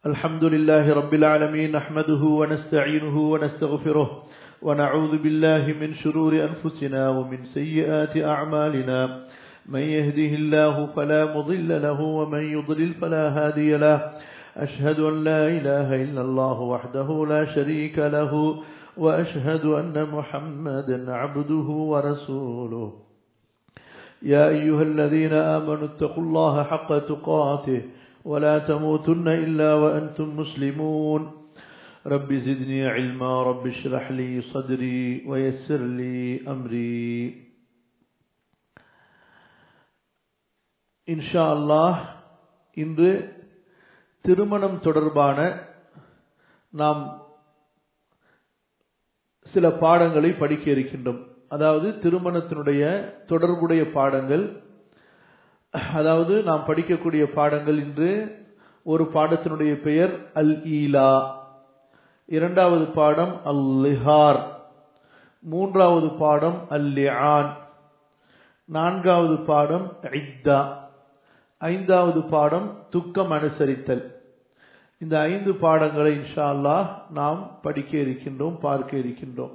الحمد لله رب العالمين نحمده ونستعينه ونستغفره ونعوذ بالله من شرور أنفسنا ومن سيئات أعمالنا من يهده الله فلا مضل له ومن يضلل فلا هادي له أشهد أن لا إله إلا الله وحده لا شريك له وأشهد أن محمدا عبده ورسوله يا أيها الذين آمنوا اتقوا الله حق تقاته ولا تموتن إلا وأنتم مسلمون رب زدني علما رب اشرح لي صدري ويسر لي أمري إن شاء الله இன்று திருமணம் தொடர்பான நாம் சில பாடங்களை படிக்க இருக்கின்றோம் அதாவது திருமணத்தினுடைய தொடர்புடைய பாடங்கள் அதாவது நாம் படிக்கக்கூடிய பாடங்கள் இன்று ஒரு பாடத்தினுடைய பெயர் அல் ஈலா இரண்டாவது பாடம் அல் லிஹார் மூன்றாவது பாடம் அல் லிஆன் நான்காவது பாடம் இத்தா ஐந்தாவது பாடம் துக்கம் அனுசரித்தல் இந்த ஐந்து பாடங்களை இன்ஷா அல்லாஹ் நாம் படிக்க இருக்கின்றோம் பார்க்க இருக்கின்றோம்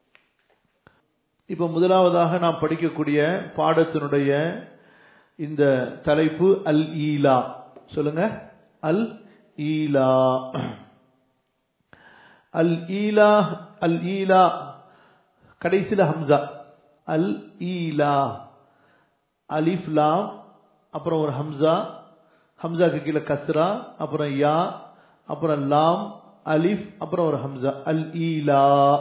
இப்ப முதலாவதாக நாம் படிக்கக்கூடிய பாடத்தினுடைய இந்த தலைப்பு அல் ஈலா சொல்லுங்க அல் ஈலா அல் ஈலா அல் ஈலா கடைசியில் ஹம்சா அல் ஈலா அலிஃப் லாம் அப்புறம் ஒரு ஹம்சா ஹம்சாக்கு கீழே கஸ்ரா அப்புறம் யா அப்புறம் லாம் அலிஃப் அப்புறம் ஒரு ஹம்சா அல் ஈலா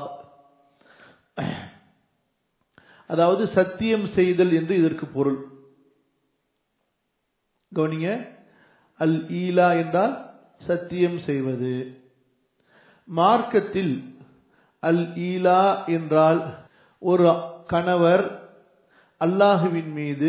அதாவது சத்தியம் செய்தல் என்று இதற்கு பொருள் கவனிங்க அல் ஈலா என்றால் சத்தியம் செய்வது மார்க்கத்தில் அல் ஈலா என்றால் ஒரு கணவர் அல்லாஹுவின் மீது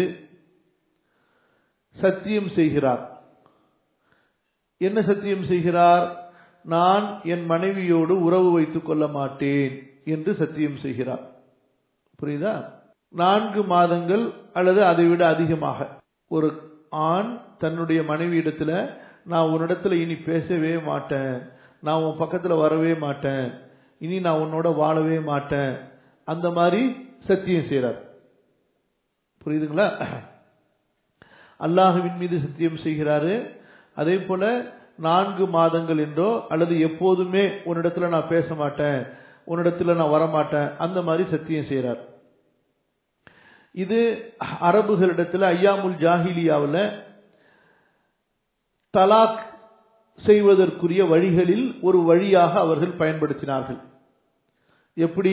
சத்தியம் செய்கிறார் என்ன சத்தியம் செய்கிறார் நான் என் மனைவியோடு உறவு வைத்துக் கொள்ள மாட்டேன் என்று சத்தியம் செய்கிறார் புரியுதா நான்கு மாதங்கள் அல்லது அதை விட அதிகமாக ஒரு ஆண் தன்னுடைய மனைவியிடத்துல நான் உன்னிடத்துல இனி பேசவே மாட்டேன் நான் உன் பக்கத்துல வரவே மாட்டேன் இனி நான் உன்னோட வாழவே மாட்டேன் அந்த மாதிரி சத்தியம் செய்கிறார் புரியுதுங்களா அல்லாஹுவின் மீது சத்தியம் செய்கிறாரு அதே போல நான்கு மாதங்கள் என்றோ அல்லது எப்போதுமே உன்னிடத்துல நான் பேச மாட்டேன் உன்னிடத்துல நான் வரமாட்டேன் அந்த மாதிரி சத்தியம் செய்கிறார் இது அரபுகளிடத்துல ஐயாமுல் ஜாஹிலியாவில் தலாக் செய்வதற்குரிய வழிகளில் ஒரு வழியாக அவர்கள் பயன்படுத்தினார்கள் எப்படி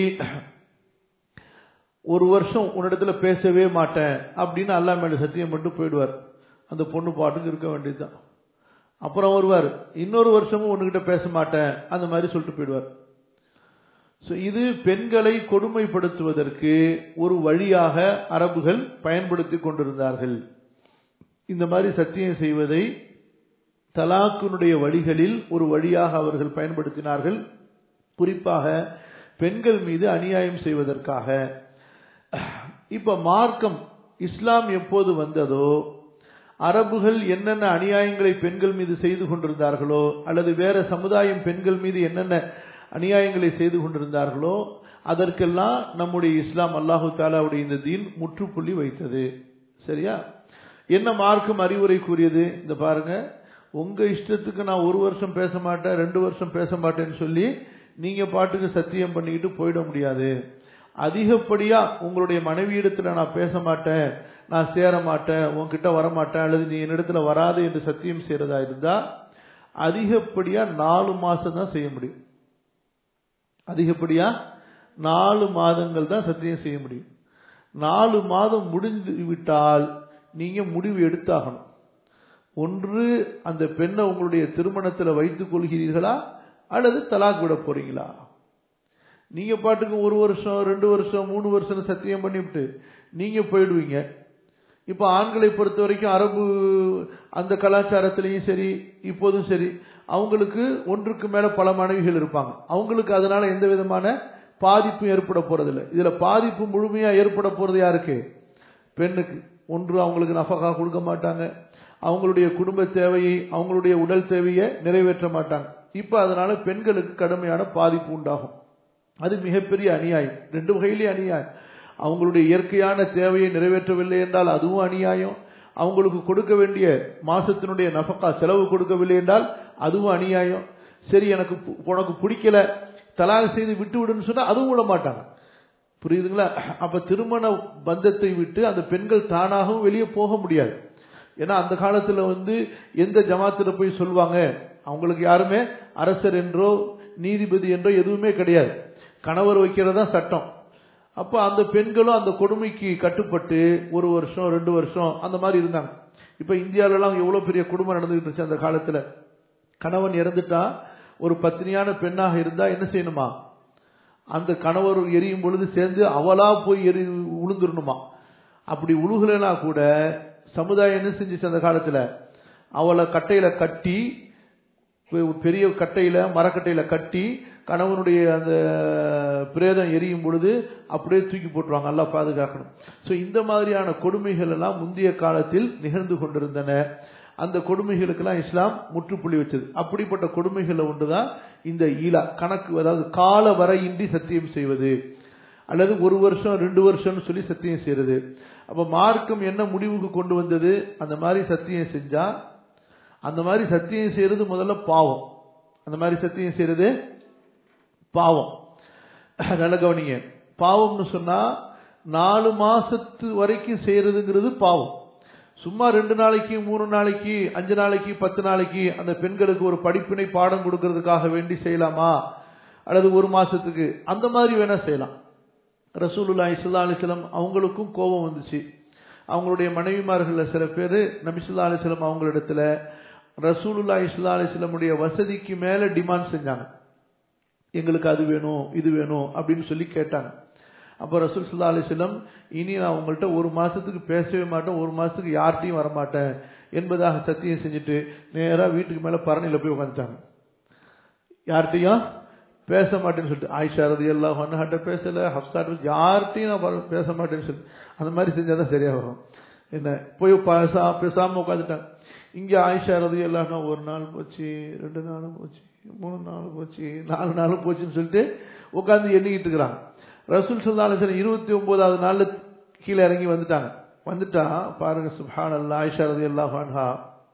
ஒரு வருஷம் உன்னிடத்துல பேசவே மாட்டேன் அப்படின்னு அல்லா மேல சத்தியம் பண்ணிட்டு போயிடுவார் அந்த பொண்ணு பாட்டுக்கு இருக்க வேண்டியதுதான் அப்புறம் வருவார் இன்னொரு வருஷமும் உன்னுகிட்ட பேச மாட்டேன் அந்த மாதிரி சொல்லிட்டு போயிடுவார் ஸோ இது பெண்களை கொடுமைப்படுத்துவதற்கு ஒரு வழியாக அரபுகள் பயன்படுத்தி கொண்டிருந்தார்கள் இந்த மாதிரி சத்தியம் செய்வதை தலாக்கினுடைய வழிகளில் ஒரு வழியாக அவர்கள் பயன்படுத்தினார்கள் குறிப்பாக பெண்கள் மீது அநியாயம் செய்வதற்காக இப்ப மார்க்கம் இஸ்லாம் எப்போது வந்ததோ அரபுகள் என்னென்ன அநியாயங்களை பெண்கள் மீது செய்து கொண்டிருந்தார்களோ அல்லது வேற சமுதாயம் பெண்கள் மீது என்னென்ன அநியாயங்களை செய்து கொண்டிருந்தார்களோ அதற்கெல்லாம் நம்முடைய இஸ்லாம் அல்லாஹு தாலாவுடைய இந்த தீன் முற்றுப்புள்ளி வைத்தது சரியா என்ன மார்க்கம் அறிவுரை கூறியது இந்த பாருங்க உங்க இஷ்டத்துக்கு நான் ஒரு வருஷம் பேச மாட்டேன் ரெண்டு வருஷம் பேச மாட்டேன்னு சொல்லி நீங்க பாட்டுக்கு சத்தியம் பண்ணிக்கிட்டு போயிட முடியாது அதிகப்படியா உங்களுடைய மனைவியிடத்துல நான் பேச மாட்டேன் நான் சேர மாட்டேன் உன்கிட்ட வரமாட்டேன் அல்லது நீ என்னிடத்துல வராது என்று சத்தியம் செய்யறதா இருந்தா அதிகப்படியா நாலு மாசம் தான் செய்ய முடியும் அதிகப்படியா நாலு மாதங்கள் தான் சத்தியம் செய்ய முடியும் நாலு மாதம் முடிந்து விட்டால் நீங்க முடிவு எடுத்தாகணும் ஒன்று அந்த பெண்ணை உங்களுடைய திருமணத்தில் வைத்துக் கொள்கிறீர்களா அல்லது தலாக் விட போறீங்களா நீங்க பாட்டுக்கு ஒரு வருஷம் ரெண்டு வருஷம் மூணு வருஷம் சத்தியம் பண்ணிவிட்டு நீங்க போயிடுவீங்க இப்ப ஆண்களை பொறுத்த வரைக்கும் அரபு அந்த கலாச்சாரத்திலையும் சரி இப்போதும் சரி அவங்களுக்கு ஒன்றுக்கு மேல பல மனைவிகள் இருப்பாங்க அவங்களுக்கு அதனால எந்த விதமான பாதிப்பும் ஏற்பட போறதில்லை இதுல பாதிப்பு முழுமையா ஏற்பட போறது யாருக்கு பெண்ணுக்கு ஒன்று அவங்களுக்கு நஃபகா கொடுக்க மாட்டாங்க அவங்களுடைய குடும்ப தேவையை அவங்களுடைய உடல் தேவையை நிறைவேற்ற மாட்டாங்க இப்ப அதனால பெண்களுக்கு கடுமையான பாதிப்பு உண்டாகும் அது மிகப்பெரிய அநியாயம் ரெண்டு வகையிலே அநியாயம் அவங்களுடைய இயற்கையான தேவையை நிறைவேற்றவில்லை என்றால் அதுவும் அநியாயம் அவங்களுக்கு கொடுக்க வேண்டிய மாசத்தினுடைய நஃபக்கா செலவு கொடுக்கவில்லை என்றால் அதுவும் அநியாயம் சரி எனக்கு பு- உனக்கு பிடிக்கல தலாக செய்து விட்டு விடுன்னு சொன்னா அதுவும் விட மாட்டாங்க புரியுதுங்களா அப்ப திருமண பந்தத்தை விட்டு அந்த பெண்கள் தானாகவும் வெளியே போக முடியாது ஏன்னா அந்த காலத்துல வந்து எந்த ஜமாத்துல போய் சொல்லுவாங்க அவங்களுக்கு யாருமே அரசர் என்றோ நீதிபதி என்றோ எதுவுமே கிடையாது கணவர் வைக்கிறதா சட்டம் அப்ப அந்த பெண்களும் அந்த கொடுமைக்கு கட்டுப்பட்டு ஒரு வருஷம் ரெண்டு வருஷம் அந்த மாதிரி இருந்தாங்க இப்ப இந்தியாவில எல்லாம் எவ்வளவு பெரிய குடும்பம் நடந்துகிட்டு இருந்துச்சு அந்த காலத்துல கணவன் இறந்துட்டா ஒரு பத்தினியான பெண்ணாக இருந்தா என்ன செய்யணுமா அந்த கணவர் எரியும் பொழுது சேர்ந்து அவளா போய் எரி உளுந்துடணுமா அப்படி உழுகலைனா கூட சமுதாயம் என்ன செஞ்சுச்சு அந்த காலத்துல அவளை கட்டையில கட்டி பெ- பெரிய கட்டையில மரக்கட்டையில கட்டி கணவனுடைய அந்த பிரேதம் எரியும் பொழுது அப்படியே தூக்கி போட்டுருவாங்க நல்லா பாதுகாக்கணும் சோ இந்த மாதிரியான கொடுமைகள் எல்லாம் முந்தைய காலத்தில் நிகழ்ந்து கொண்டிருந்தன அந்த கொடுமைகளுக்கெல்லாம் இஸ்லாம் முற்றுப்புள்ளி வச்சது அப்படிப்பட்ட கொடுமைகள் ஒன்றுதான் இந்த ஈலா கணக்கு அதாவது கால வரையின்றி சத்தியம் செய்வது அல்லது ஒரு வருஷம் ரெண்டு வருஷம்னு சொல்லி சத்தியம் செய்யறது அப்ப மார்க்கம் என்ன முடிவுக்கு கொண்டு வந்தது அந்த மாதிரி சத்தியம் செஞ்சா அந்த மாதிரி சத்தியம் செய்யறது முதல்ல பாவம் அந்த மாதிரி சத்தியம் செய்யறது பாவம் நல்ல கவனிங்க பாவம்னு சொன்னா நாலு மாசத்து வரைக்கும் செய்யறதுங்கிறது பாவம் சும்மா ரெண்டு நாளைக்கு மூணு நாளைக்கு அஞ்சு நாளைக்கு பத்து நாளைக்கு அந்த பெண்களுக்கு ஒரு படிப்பினை பாடம் கொடுக்கறதுக்காக வேண்டி செய்யலாமா அல்லது ஒரு மாசத்துக்கு அந்த மாதிரி வேணா செய்யலாம் ரசூலுல்லாஹி ஸல்லல்லாஹு அலைஹி வஸல்லம் அவங்களுக்கும் கோபம் வந்துச்சு அவங்களுடைய மனைவிமார்கள்ல சில பேர் நபி ஸல்லல்லாஹு அலைஹி வஸல்லம் அவங்களிடத்துல ரசூலுல்லாஹி ஸல்லல்லாஹு அலைஹி வஸல்லமுடைய வசதிக்கு மேல டிமாண்ட் செஞ்சாங்க எங்களுக்கு அது வேணும் இது வேணும் அப்படின்னு சொல்லி கேட்டாங்க அப்ப ரசூல் ஸல்லல்லாஹு அலைஹி வஸல்லம் இனி நான் உங்கள்கிட்ட ஒரு மாசத்துக்கு பேசவே மாட்டேன் ஒரு மாசத்துக்கு யார்கிட்டயும் வர மாட்டேன் என்பதாக சத்தியம் செஞ்சுட்டு நேரா வீட்டுக்கு மேல பரணியில போய் உட்காந்துட்டாங்க யார்கிட்டயும் பேச மாட்டேன்னு சொல்லிட்டு ஆயிஷா ரதி எல்லாம் ஹன்ஹாட்ட பேசல ஹப்சாட் யார்கிட்டையும் நான் வர- பேச மாட்டேன்னு சொல்லி அந்த மாதிரி செஞ்சாதான் சரியா வரும் என்ன போய் பேசா பேசாம உட்காந்துட்டாங்க இங்க ஆயிஷா ரதி எல்லாம் ஒரு நாள் போச்சு ரெண்டு நாளும் போச்சு மூணு நாள் போச்சு நாலு நாளும் போச்சுன்னு சொல்லிட்டு உட்காந்து எண்ணிக்கிட்டு இருக்கிறாங்க ரசூல் சல்லா அலிஸ்லாம் இருபத்தி ஒன்பதாவது நாள்ல கீழே இறங்கி வந்துட்டாங்க வந்துட்டா பாருங்க சுப்ஹான் அல்லா ஆயிஷா ரதி அல்லாஹ் அன்ஹா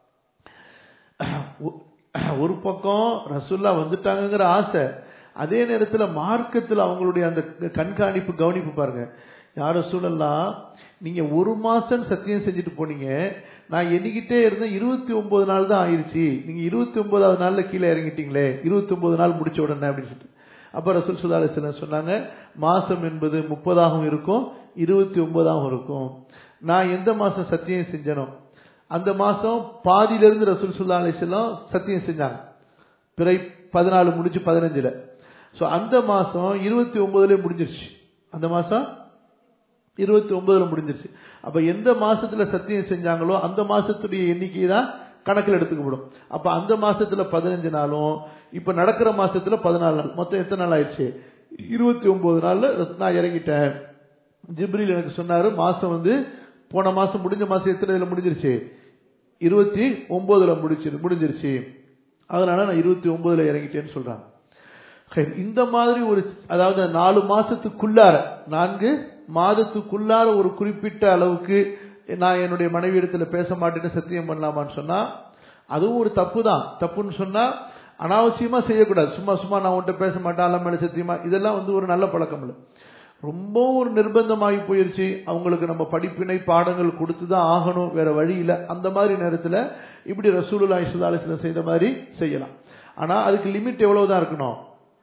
ஒரு பக்கம் ரசுல்லா வந்துட்டாங்கங்கிற ஆசை அதே நேரத்துல மார்க்கத்துல அவங்களுடைய அந்த கண்காணிப்பு கவனிப்பு பாருங்க யார சூழல்லாம் நீங்க ஒரு மாசம் சத்தியம் செஞ்சுட்டு போனீங்க நான் எண்ணிக்கிட்டே இருந்தேன் இருபத்தி ஒன்பது நாள் தான் ஆயிருச்சு நீங்க இருபத்தி ஒன்பதாவது நாள்ல கீழே இறங்கிட்டீங்களே இருபத்தி ஒன்பது நாள் முடிச்ச உடனே அப்படின்னு சொல்லிட்டு அப்ப ரசூல் சுல்லா அலிஸ்லாம் சொன்னாங்க மாசம் என்பது முப்பதாகவும் இருக்கும் இருபத்தி ஒன்பதாகவும் இருக்கும் நான் எந்த மாசம் சத்தியம் செஞ்சனோ அந்த மாசம் பாதியிலிருந்து ரசூல் சுல்லா அலிஸ்லாம் சத்தியம் செஞ்சாங்க பிறை பதினாலு முடிச்சு பதினஞ்சுல சோ அந்த மாசம் இருபத்தி ஒன்பதுல முடிஞ்சிருச்சு அந்த மாசம் இருபத்தி ஒன்பதுல முடிஞ்சிருச்சு அப்ப எந்த மாசத்துல சத்தியம் செஞ்சாங்களோ அந்த மாசத்துடைய எண்ணிக்கை தான் கணக்கில் எடுத்துக்கப்படும் அப்ப அந்த மாசத்துல பதினஞ்சு நாளும் இப்ப நடக்கிற மாசத்துல பதினாலு நாள் மொத்தம் எத்தனை நாள் ஆயிடுச்சு இருபத்தி ஒன்பது நாள்ல நான் இறங்கிட்டேன் ஜிப்ரில் எனக்கு சொன்னாரு மாசம் வந்து போன மாசம் முடிஞ்ச மாசம் எத்தனை இதுல முடிஞ்சிருச்சு இருபத்தி ஒன்பதுல முடிச்சு முடிஞ்சிருச்சு அதனால நான் இருபத்தி ஒன்பதுல இறங்கிட்டேன்னு சொல்றாங்க ஹைர். இந்த மாதிரி ஒரு அதாவது நாலு மாசத்துக்குள்ளார நான்கு மாதத்துக்குள்ளார ஒரு குறிப்பிட்ட அளவுக்கு நான் என்னுடைய மனைவி இடத்துல பேச மாட்டேன்னு சத்தியம் பண்ணலாமான்னு சொன்னா அதுவும் ஒரு தப்பு தான் தப்புன்னு சொன்னா அனாவசியமா செய்யக்கூடாது சும்மா சும்மா நான் உன்கிட்ட பேச மாட்டேன் அல்ல மேல சத்தியமா இதெல்லாம் வந்து ஒரு நல்ல பழக்கம் இல்லை ரொம்ப ஒரு நிர்பந்தமாகி போயிருச்சு அவங்களுக்கு நம்ம படிப்பினை பாடங்கள் கொடுத்து தான் ஆகணும் வேற வழி இல்லை அந்த மாதிரி நேரத்துல இப்படி ரசூலுல்லா இஸ்லாலிஸ்ல செய்த மாதிரி செய்யலாம் ஆனா அதுக்கு லிமிட் எவ்வளவுதான் இருக்கணும்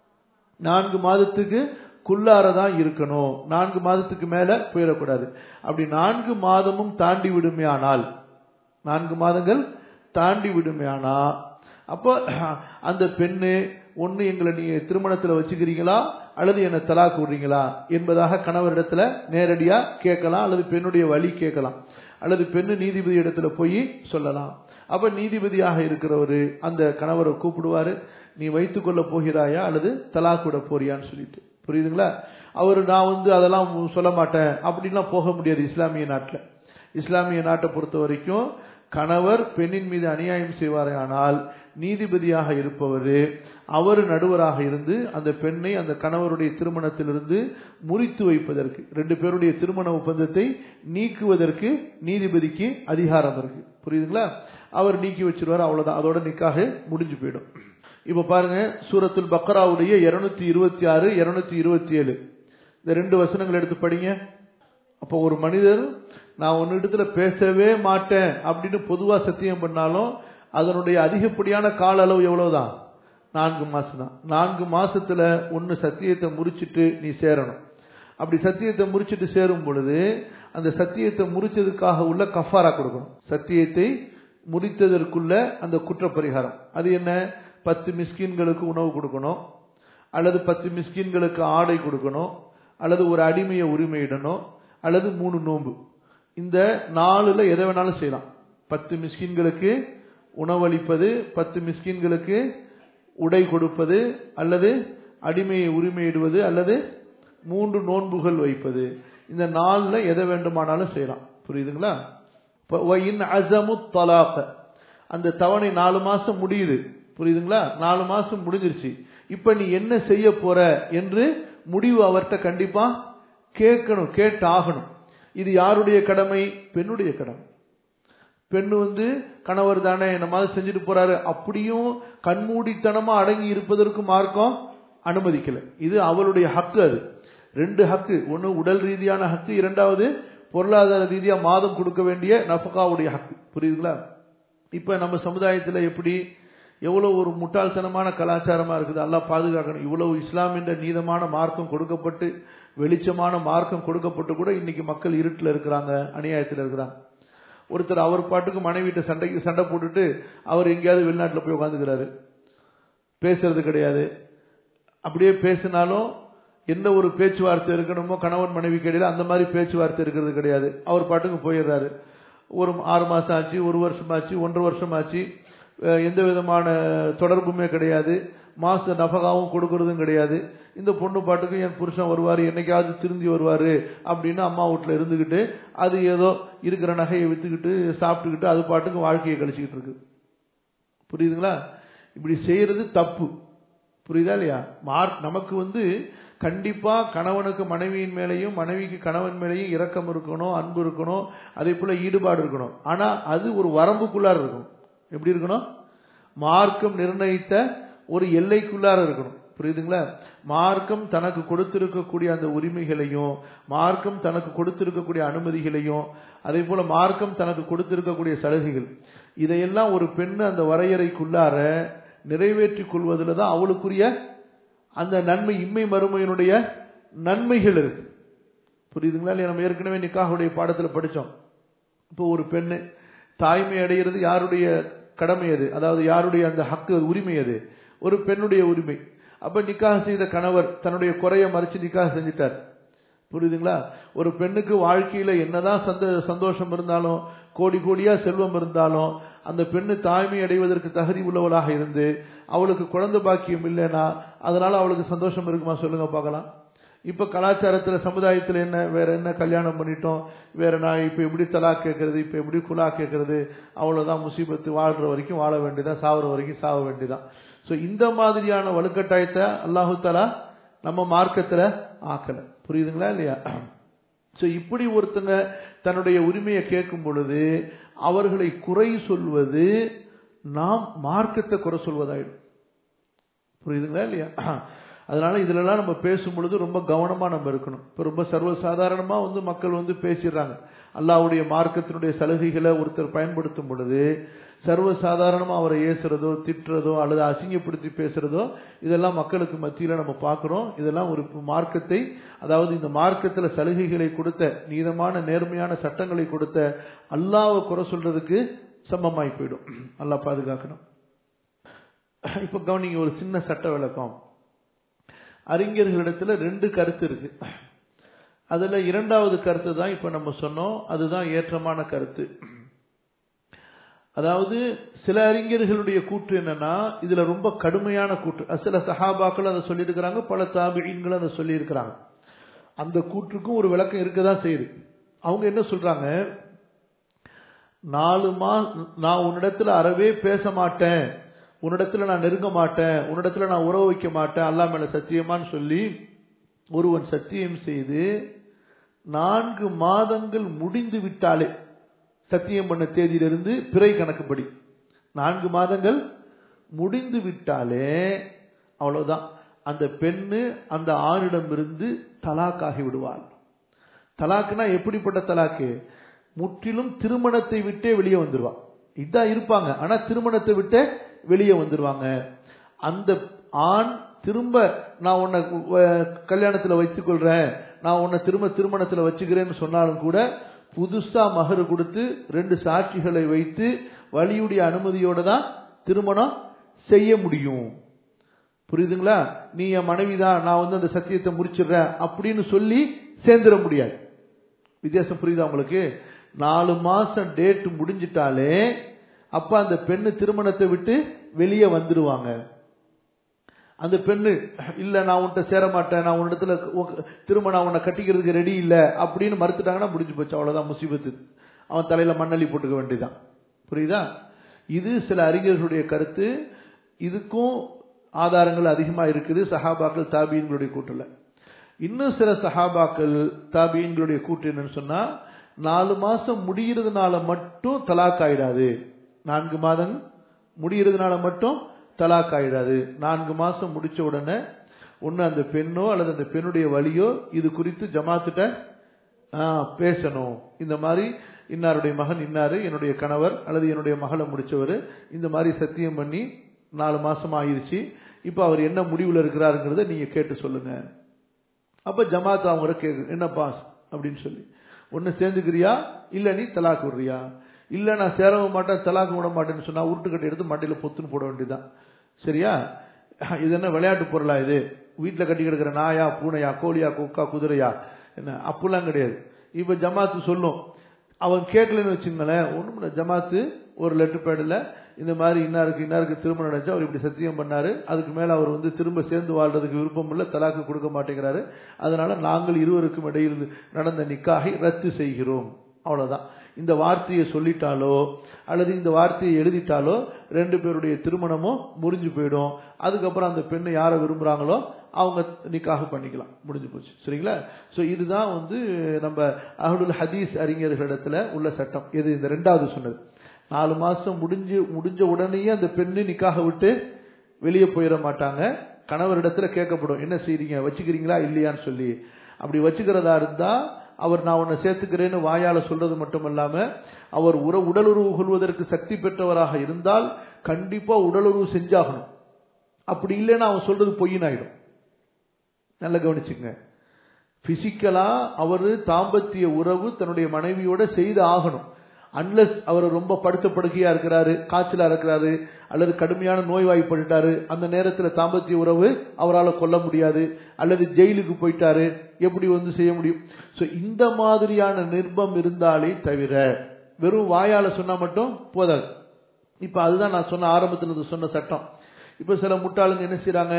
நான்கு மாதத்துக்கு குள்ளாரதான் இருக்கணும் நான்கு மாதத்துக்கு மேல போயிடக்கூடாது அப்படி நான்கு மாதமும் தாண்டி விடுமே ஆனால் நான்கு மாதங்கள் தாண்டி விடுமே ஆனா அப்போ அந்த பெண்ணு ஒண்ணு எங்களை நீங்க திருமணத்துல வச்சுக்கிறீங்களா அல்லது என்ன தலாக்கு விடுறீங்களா என்பதாக கணவரிடத்துல நேரடியா கேட்கலாம் அல்லது பெண்ணுடைய வழி கேட்கலாம் அல்லது பெண்ணு நீதிபதி இடத்துல போய் சொல்லலாம் அப்ப நீதிபதியாக இருக்கிறவரு அந்த கணவரை கூப்பிடுவாரு நீ வைத்துக் கொள்ள போகிறாயா அல்லது தலாக் விட போறியான்னு சொல்லிட்டு புரியுதுங்களா அவர் நான் வந்து அதெல்லாம் சொல்ல மாட்டேன் அப்படின்லாம் போக முடியாது இஸ்லாமிய நாட்டில் இஸ்லாமிய நாட்டை பொறுத்த வரைக்கும் கணவர் பெண்ணின் மீது அநியாயம் செய்வாரேயானால் நீதிபதியாக இருப்பவர் அவர் நடுவராக இருந்து அந்த பெண்ணை அந்த கணவருடைய திருமணத்திலிருந்து முறித்து வைப்பதற்கு ரெண்டு பேருடைய திருமண ஒப்பந்தத்தை நீக்குவதற்கு நீதிபதிக்கு அதிகாரம் இருக்கு புரியுதுங்களா அவர் நீக்கி வச்சிருவார் அவ்வளவுதான் அதோட நிக்காக முடிஞ்சு போயிடும் இப்ப பாருங்க சூரத்துல் பக்ராவுடைய இருநூத்தி இருபத்தி ஆறு இருநூத்தி இருபத்தி ஏழு இந்த ரெண்டு வசனங்கள் எடுத்து படிங்க அப்போ ஒரு மனிதர் நான் உன்னிடத்துல பேசவே மாட்டேன் அப்படின்னு பொதுவா சத்தியம் பண்ணாலும் அதனுடைய அதிகப்படியான கால அளவு எவ்வளவுதான் நான்கு மாசம் தான் நான்கு மாசத்துல ஒன்னு சத்தியத்தை முறிச்சிட்டு நீ சேரணும் அப்படி சத்தியத்தை முறிச்சிட்டு சேரும் பொழுது அந்த சத்தியத்தை முறிச்சதுக்காக உள்ள கஃபாரா கொடுக்கணும் சத்தியத்தை முறித்ததற்குள்ள அந்த குற்றப்பரிகாரம் அது என்ன பத்து மிஸ்கின்களுக்கு உணவு கொடுக்கணும் அல்லது பத்து மிஸ்கின்களுக்கு ஆடை கொடுக்கணும் அல்லது ஒரு அடிமையை உரிமையிடணும் அல்லது மூணு நோன்பு இந்த நாலுல எதை வேணாலும் செய்யலாம் பத்து மிஸ்கின்களுக்கு உணவளிப்பது பத்து மிஸ்கின்களுக்கு உடை கொடுப்பது அல்லது அடிமையை உரிமையிடுவது அல்லது மூன்று நோன்புகள் வைப்பது இந்த நாள்ல எதை வேண்டுமானாலும் செய்யலாம் புரியுதுங்களா அசமு தலாக்க அந்த தவணை நாலு மாசம் முடியுது புரியுதுங்களா நாலு மாசம் முடிஞ்சிருச்சு இப்ப நீ என்ன செய்ய போற என்று முடிவு அவர்கிட்ட கண்டிப்பா கேட்கணும் கேட்டாகணும் இது யாருடைய கடமை பெண்ணுடைய கடமை பெண்ணு வந்து கணவர் தானே என்ன மாதிரி செஞ்சுட்டு போறாரு அப்படியும் கண்மூடித்தனமா அடங்கி இருப்பதற்கு மார்க்கம் அனுமதிக்கல இது அவளுடைய ஹக்கு அது ரெண்டு ஹக்கு ஒன்னு உடல் ரீதியான ஹக்கு இரண்டாவது பொருளாதார ரீதியா மாதம் கொடுக்க வேண்டிய நஃபகாவுடைய ஹக்கு புரியுதுங்களா இப்ப நம்ம சமுதாயத்துல எப்படி எவ்வளவு ஒரு முட்டாள்தனமான கலாச்சாரமா இருக்குது எல்லாம் பாதுகாக்கணும் இவ்வளவு இஸ்லாம் என்ற நீதமான மார்க்கம் கொடுக்கப்பட்டு வெளிச்சமான மார்க்கம் கொடுக்கப்பட்டு கூட இன்னைக்கு மக்கள் இருட்டில் இருக்கிறாங்க அநியாயத்தில் இருக்கிறாங்க ஒருத்தர் அவர் பாட்டுக்கு மனைவிட்ட சண்டைக்கு சண்டை போட்டுட்டு அவர் எங்கேயாவது வெளிநாட்டில் போய் உட்காந்துக்கிறாரு பேசுறது கிடையாது அப்படியே பேசினாலும் எந்த ஒரு பேச்சுவார்த்தை இருக்கணுமோ கணவன் மனைவி கிடையாது அந்த மாதிரி பேச்சுவார்த்தை இருக்கிறது கிடையாது அவர் பாட்டுக்கு போயிடுறாரு ஒரு ஆறு மாசம் ஆச்சு ஒரு வருஷம் ஆச்சு ஒன்றரை வருஷம் ஆச்சு எந்த விதமான தொடர்புமே கிடையாது மாச நபகாவும் கொடுக்கறதும் கிடையாது இந்த பொண்ணு பாட்டுக்கு என் புருஷன் வருவார் என்னைக்காவது திருந்தி வருவாரு அப்படின்னு அம்மா வீட்டுல இருந்துகிட்டு அது ஏதோ இருக்கிற நகையை வித்துக்கிட்டு சாப்பிட்டுக்கிட்டு அது பாட்டுக்கு வாழ்க்கையை கழிச்சுக்கிட்டு இருக்கு புரியுதுங்களா இப்படி செய்யறது தப்பு புரியுதா இல்லையா மார்க் நமக்கு வந்து கண்டிப்பா கணவனுக்கு மனைவியின் மேலையும் மனைவிக்கு கணவன் மேலையும் இரக்கம் இருக்கணும் அன்பு இருக்கணும் அதே போல ஈடுபாடு இருக்கணும் ஆனா அது ஒரு வரம்புக்குள்ளார இருக்கணும் எப்படி இருக்கணும் மார்க்கம் நிர்ணயித்த ஒரு எல்லைக்குள்ளார இருக்கணும் புரியுதுங்களா மார்க்கம் தனக்கு கொடுத்திருக்கக்கூடிய அந்த உரிமைகளையும் மார்க்கம் தனக்கு கொடுத்திருக்கக்கூடிய அனுமதிகளையும் அதே போல மார்க்கம் தனக்கு கொடுத்திருக்கக்கூடிய சலுகைகள் இதையெல்லாம் ஒரு பெண் அந்த வரையறைக்குள்ளார நிறைவேற்றிக் கொள்வதில் தான் அவளுக்குரிய அந்த நன்மை இம்மை மறுமையினுடைய நன்மைகள் இருக்கு புரியுதுங்களா இல்லையா நம்ம ஏற்கனவே நிக்காவுடைய பாடத்துல படிச்சோம் இப்போ ஒரு பெண்ணு தாய்மை அடைகிறது யாருடைய கடமை அது அதாவது யாருடைய அந்த ஹக்கு உரிமை அது ஒரு பெண்ணுடைய உரிமை அப்ப நிக்காக செய்த கணவர் தன்னுடைய குறைய மறைச்சு நிக்காக செஞ்சிட்டார் புரியுதுங்களா ஒரு பெண்ணுக்கு வாழ்க்கையில என்னதான் சந்த சந்தோஷம் இருந்தாலும் கோடி கோடியா செல்வம் இருந்தாலும் அந்த பெண்ணு தாய்மை அடைவதற்கு தகுதி உள்ளவளாக இருந்து அவளுக்கு குழந்தை பாக்கியம் இல்லைன்னா அதனால அவளுக்கு சந்தோஷம் இருக்குமா சொல்லுங்க பார்க்கலாம் இப்ப கலாச்சாரத்துல சமுதாயத்துல என்ன வேற என்ன கல்யாணம் பண்ணிட்டோம் வேற நான் இப்ப எப்படி தலா கேட்கறது இப்ப எப்படி குலா கேட்கறது அவ்வளவுதான் முசீபத்து வாழ்ற வரைக்கும் வாழ வேண்டியதான் சாவற வரைக்கும் சாவ வேண்டியதான் சோ இந்த மாதிரியான வலுக்கட்டாயத்தை அல்லாஹு தாலா நம்ம மார்க்கத்துல ஆக்கல புரியுதுங்களா இல்லையா சோ இப்படி ஒருத்தங்க தன்னுடைய உரிமையை கேட்கும் பொழுது அவர்களை குறை சொல்வது நாம் மார்க்கத்தை குறை சொல்வதாயிடும் புரியுதுங்களா இல்லையா அதனால இதுலலாம் நம்ம பேசும் பொழுது ரொம்ப கவனமா நம்ம இருக்கணும் இப்ப ரொம்ப சர்வசாதாரணமா வந்து மக்கள் வந்து பேசிடுறாங்க அல்லாவுடைய மார்க்கத்தினுடைய சலுகைகளை ஒருத்தர் பயன்படுத்தும் பொழுது சர்வசாதாரணமா அவரை ஏசுறதோ திட்டுறதோ அல்லது அசிங்கப்படுத்தி பேசுறதோ இதெல்லாம் மக்களுக்கு மத்தியில நம்ம பார்க்கிறோம் இதெல்லாம் ஒரு மார்க்கத்தை அதாவது இந்த மார்க்கத்துல சலுகைகளை கொடுத்த நீதமான நேர்மையான சட்டங்களை கொடுத்த அல்லாவை குறை சொல்றதுக்கு சமமாய் போயிடும் அல்லா பாதுகாக்கணும் இப்ப கவனிங்க ஒரு சின்ன சட்ட விளக்கம் அறிஞர்களிடத்துல ரெண்டு கருத்து இருக்கு அதுல இரண்டாவது கருத்து தான் இப்ப நம்ம சொன்னோம் அதுதான் ஏற்றமான கருத்து அதாவது சில அறிஞர்களுடைய கூற்று என்னன்னா இதுல ரொம்ப கடுமையான கூற்று சில சஹாபாக்கள் அதை சொல்லியிருக்கிறாங்க பல தாபிகள் அதை சொல்லியிருக்கிறாங்க அந்த கூற்றுக்கும் ஒரு விளக்கம் இருக்கதான் செய்யுது அவங்க என்ன சொல்றாங்க நாலு மா நான் உன்னிடத்துல அறவே பேச மாட்டேன் உன்னிடத்துல நான் நெருங்க மாட்டேன் உன்னிடத்துல நான் உறவு வைக்க மாட்டேன் அல்லா மேல சத்தியமான்னு சொல்லி ஒருவன் சத்தியம் செய்து நான்கு மாதங்கள் முடிந்து விட்டாலே சத்தியம் பண்ண தேதியிலிருந்து பிறை கணக்குப்படி நான்கு மாதங்கள் முடிந்து விட்டாலே அவ்வளவுதான் அந்த பெண்ணு அந்த ஆணிடமிருந்து தலாக்காகி விடுவாள் தலாக்குனா எப்படிப்பட்ட தலாக்கு முற்றிலும் திருமணத்தை விட்டே வெளியே வந்துருவா இதான் இருப்பாங்க ஆனா திருமணத்தை விட்டே வெளியே வந்துருவாங்க அந்த ஆண் திரும்ப நான் உன்னை அஹ், கல்யாணத்துல வச்சுக் கொள்றேன் நான் உன்னை திரும்ப திருமணத்துல வச்சுக்கிறேன்னு சொன்னாலும் கூட புதுசா மகரு கொடுத்து ரெண்டு சாட்சிகளை வைத்து வழியுடைய அனுமதியோட தான் திருமணம் செய்ய முடியும் புரியுதுங்களா நீ என் மனைவி தான் நான் வந்து அந்த சத்தியத்தை முடிச்சிடுறேன் அப்படின்னு சொல்லி சேர்ந்துட முடியாது வித்தியாசம் புரியுதா உங்களுக்கு நாலு மாசம் டேட் முடிஞ்சிட்டாலே அப்ப அந்த பெண்ணு திருமணத்தை விட்டு வெளியே வந்துடுவாங்க அந்த பெண்ணு இல்ல நான் உன்கிட்ட சேர மாட்டேன் நான் உன்னிடத்துல உ- திரும்ப நான் உன்னை கட்டிக்கிறதுக்கு ரெடி இல்ல அப்படின்னு மறுத்துட்டாங்கன்னா முடிஞ்சு போச்சு அவ்வளவுதான் முசீபத்து அவன் தலையில மண்ணள்ளி போட்டுக்க வேண்டியதான் புரியுதா இது சில அறிஞர்களுடைய கருத்து இதுக்கும் ஆதாரங்கள் அதிகமா இருக்குது சஹாபாக்கள் தாபீன்களுடைய கூட்டுல இன்னும் சில சஹாபாக்கள் தாபீன்களுடைய கூட்டு என்னன்னு சொன்னா நாலு மாசம் முடிகிறதுனால மட்டும் தலாக் ஆயிடாது நான்கு மாதம் முடிகிறதுனால மட்டும் தலாக் ஆயிடாது நான்கு மாசம் முடிச்ச உடனே ஒண்ணு அந்த பெண்ணோ அல்லது அந்த பெண்ணுடைய வழியோ இது குறித்து ஜமாத்துட்ட ஆ, பேசணும் இந்த மாதிரி இன்னாருடைய மகன் இன்னாரு என்னுடைய கணவர் அல்லது என்னுடைய மகளை முடிச்சவர் இந்த மாதிரி சத்தியம் பண்ணி நாலு மாசம் ஆயிருச்சு இப்ப அவர் என்ன முடிவுல இருக்கிறாருங்கிறத நீங்க கேட்டு சொல்லுங்க அப்ப ஜமாத் அவங்க கேட்கு என்ன பாஸ் அப்படின்னு சொல்லி ஒன்னு சேர்ந்துக்கிறியா இல்ல நீ தலாக் விடுறியா இல்ல நான் சேரவும் மாட்டேன் தலாக் விட மாட்டேன்னு சொன்னா உருட்டுக்கட்டை எடுத்து மண்டையில பொத்துன்னு போட வேண்டியதுதான் சரியா இது என்ன விளையாட்டு பொருளா இது வீட்டுல கட்டி கிடக்கிற நாயா பூனையா கோழியா கொக்கா குதிரையா என்ன அப்படிலாம் கிடையாது இப்ப ஜமாத்து சொல்லும் அவன் கேட்கலன்னு வச்சுங்களேன் ஒண்ணும் ஜமாத்து ஒரு லெட்டர் பேடில் இந்த மாதிரி இன்னாருக்கு இன்னாருக்கு திருமணம் நடந்துச்சு அவர் இப்படி சத்தியம் பண்ணாரு அதுக்கு மேல அவர் வந்து திரும்ப சேர்ந்து வாழ்றதுக்கு விருப்பம் இல்லை தலாக்கு கொடுக்க மாட்டேங்கிறாரு அதனால நாங்கள் இருவருக்கும் இடையில் நடந்த நிக்காகை ரத்து செய்கிறோம் அவ்வளவுதான் இந்த வார்த்தையை சொல்லிட்டாலோ அல்லது இந்த வார்த்தையை எழுதிட்டாலோ ரெண்டு பேருடைய திருமணமும் முறிஞ்சு போயிடும் அதுக்கப்புறம் அந்த பெண்ணை யாரை விரும்புறாங்களோ அவங்க நிக்காக பண்ணிக்கலாம் முடிஞ்சு போச்சு சரிங்களா சோ இதுதான் வந்து நம்ம அஹ்லுல் ஹதீஸ் அறிஞர்களிடத்துல உள்ள சட்டம் இது இந்த ரெண்டாவது சொன்னது நாலு மாசம் முடிஞ்சு முடிஞ்ச உடனேயே அந்த பெண்ணு நிக்காக விட்டு வெளியே போயிட மாட்டாங்க கணவரிடத்துல கேட்கப்படும் என்ன செய்றீங்க வச்சுக்கிறீங்களா இல்லையான்னு சொல்லி அப்படி வச்சுக்கிறதா இருந்தா அவர் நான் உன்னை சேர்த்துக்கிறேன்னு வாயால சொல்றது மட்டும் இல்லாம அவர் உற உடலுறவு கொள்வதற்கு சக்தி பெற்றவராக இருந்தால் கண்டிப்பா உடலுறவு செஞ்சாகணும் அப்படி இல்லைன்னா அவன் சொல்றது பொய்யினாயிடும் நல்லா கவனிச்சுங்க பிசிக்கலா அவரு தாம்பத்திய உறவு தன்னுடைய மனைவியோட செய்து ஆகணும் அன்லஸ் அவர் ரொம்ப படுத்த படுக்கையா இருக்கிறாரு காய்ச்சலா இருக்கிறாரு அல்லது கடுமையான நோய்வாய்ப்பட்டுட்டாரு அந்த நேரத்துல தாம்பத்திய உறவு அவரால் கொல்ல முடியாது அல்லது ஜெயிலுக்கு போயிட்டாரு எப்படி வந்து செய்ய முடியும் சோ இந்த மாதிரியான நிர்பம் இருந்தாலே தவிர வெறும் வாயால சொன்னா மட்டும் போதாது இப்ப அதுதான் நான் சொன்ன ஆரம்பத்துல இருந்து சொன்ன சட்டம் இப்ப சில முட்டாளுங்க என்ன செய்றாங்க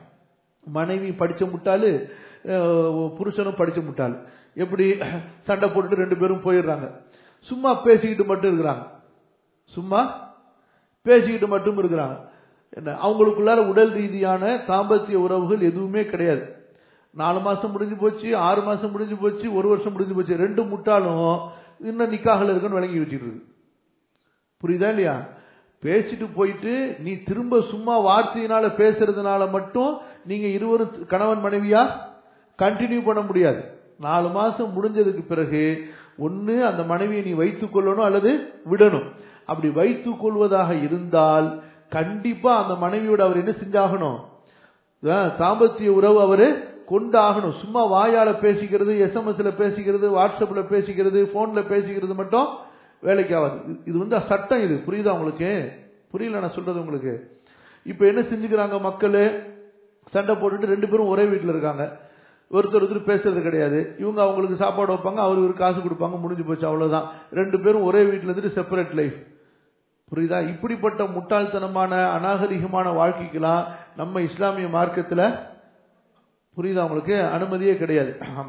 மனைவி படிச்ச முட்டாளு அஹ், புருஷனும் படிச்ச முட்டாளு எப்படி சண்டை போட்டுட்டு ரெண்டு பேரும் போயிடுறாங்க சும்மா பேசிக்கிட்டு மட்டும் இருக்கிறாங்க சும்மா பேசிக்கிட்டு மட்டும் இருக்கிறாங்க என்ன அவங்களுக்குள்ளார உடல் ரீதியான தாம்பத்திய உறவுகள் எதுவுமே கிடையாது நாலு மாசம் முடிஞ்சு போச்சு ஆறு மாசம் முடிஞ்சு போச்சு ஒரு வருஷம் முடிஞ்சு போச்சு ரெண்டு முட்டாளும் இன்னும் நிக்காகல இருக்குன்னு விளங்கி வச்சுட்டு இருக்கு புரியுதா இல்லையா பேசிட்டு போயிட்டு நீ திரும்ப சும்மா வார்த்தையினால பேசுறதுனால மட்டும் நீங்க இருவரும் கணவன் மனைவியா கண்டினியூ பண்ண முடியாது நாலு மாசம் முடிஞ்சதுக்கு பிறகு ஒண்ணு அந்த மனைவியை நீ வைத்துக் கொள்ளணும் அல்லது விடணும் அப்படி வைத்துக் கொள்வதாக இருந்தால் கண்டிப்பா அந்த மனைவியோட அவர் என்ன செஞ்சாகணும் அஹ், தாம்பத்திய உறவு அவரு கொண்டாகணும் சும்மா வாயால பேசிக்கிறது எஸ்எம்எஸ்ல பேசிக்கிறது வாட்ஸ்அப்ல பேசிக்கிறது போன்ல பேசிக்கிறது மட்டும் வேலைக்கு ஆகாது இது- இது வந்து சட்டம் இது புரியுதா உங்களுக்கு புரியல நான் சொல்றது உங்களுக்கு இப்ப என்ன செஞ்சுக்கிறாங்க மக்கள் சண்டை போட்டுட்டு ரெண்டு பேரும் ஒரே வீட்டுல இருக்காங்க ஒருத்தர் ஒருத்தர் பேசுறது கிடையாது இவங்க அவங்களுக்கு சாப்பாடு வைப்பாங்க அவர் இவருக்கு காசு கொடுப்பாங்க முடிஞ்சு போச்சு அவ்வளவுதான் ரெண்டு பேரும் ஒரே வீட்டுல இருந்துட்டு செப்பரேட் லைஃப் புரியுதா இப்படிப்பட்ட முட்டாள்தனமான அநாகரிகமான வாழ்க்கைக்கெல்லாம் நம்ம இஸ்லாமிய மார்க்கத்துல புரியுதா உங்களுக்கு அனுமதியே கிடையாது ஆமா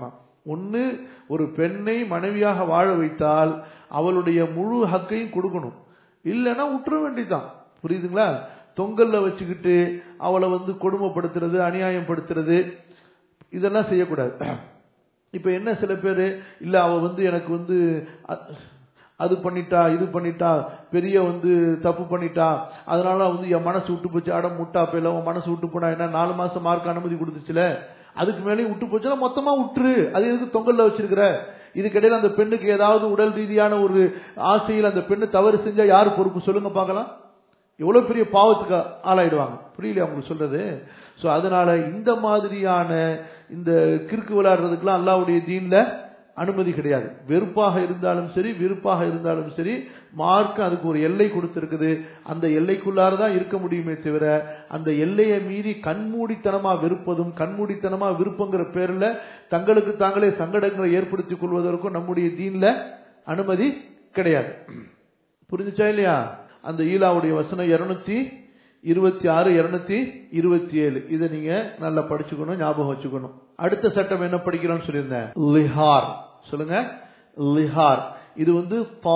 ஒன்னு ஒரு பெண்ணை மனைவியாக வாழ வைத்தால் அவளுடைய முழு ஹக்கையும் கொடுக்கணும் இல்லைன்னா விட்டுற வேண்டியதுதான் புரியுதுங்களா தொங்கல்ல வச்சுக்கிட்டு அவளை வந்து கொடுமைப்படுத்துறது அநியாயப்படுத்துறது இதெல்லாம் செய்யக்கூடாது இப்ப என்ன சில பேர் இல்ல அவ வந்து எனக்கு வந்து அ- அது பண்ணிட்டா இது பண்ணிட்டா பெரிய வந்து தப்பு பண்ணிட்டா அதனால வந்து என் மனசு விட்டு போச்சு அடம் முட்டா போயில உன் மனசு விட்டு போனா என்ன நாலு மாசம் மார்க் அனுமதி கொடுத்துச்சுல அதுக்கு மேலேயும் விட்டு போச்சுன்னா மொத்தமா விட்டுரு அது எதுக்கு தொங்கல்ல வச்சிருக்கிற இதுக்கிடையில அந்த பெண்ணுக்கு ஏதாவது உடல் ரீதியான ஒரு ஆசையில் அந்த பெண்ணு தவறு செஞ்சா யார் பொறுப்பு சொல்லுங்க பார்க்கலாம் எவ்வளவு பெரிய பாவத்துக்கு ஆளாயிடுவாங்க புரியல அவங்களுக்கு சொல்றது சோ அதனால இந்த மாதிரியான இந்த கிறுக்கு விளையாடுறதுக்கெல்லாம் அல்லாவுடைய தீன்ல அனுமதி கிடையாது வெறுப்பாக இருந்தாலும் சரி விருப்பாக இருந்தாலும் சரி மார்க் அதுக்கு ஒரு எல்லை கொடுத்திருக்குது அந்த எல்லைக்குள்ளார தான் இருக்க முடியுமே தவிர அந்த எல்லையை மீறி கண்மூடித்தனமா வெறுப்பதும் கண்மூடித்தனமா விருப்பங்கிற பேர்ல தங்களுக்கு தாங்களே சங்கடங்களை ஏற்படுத்திக் கொள்வதற்கும் நம்முடைய தீன்ல அனுமதி கிடையாது புரிஞ்சுச்சா இல்லையா அந்த ஈலாவுடைய வசனம் இருநூத்தி இருபத்தி ஆறு இருநூத்தி இருபத்தி ஏழு இதை நீங்க நல்லா படிச்சுக்கணும் ஞாபகம் வச்சுக்கணும் அடுத்த சட்டம் என்ன படிக்கிறோம்னு சொல்லியிருந்தேன் லிஹார் சொல்லுங்க லிஹார் இது வந்து பா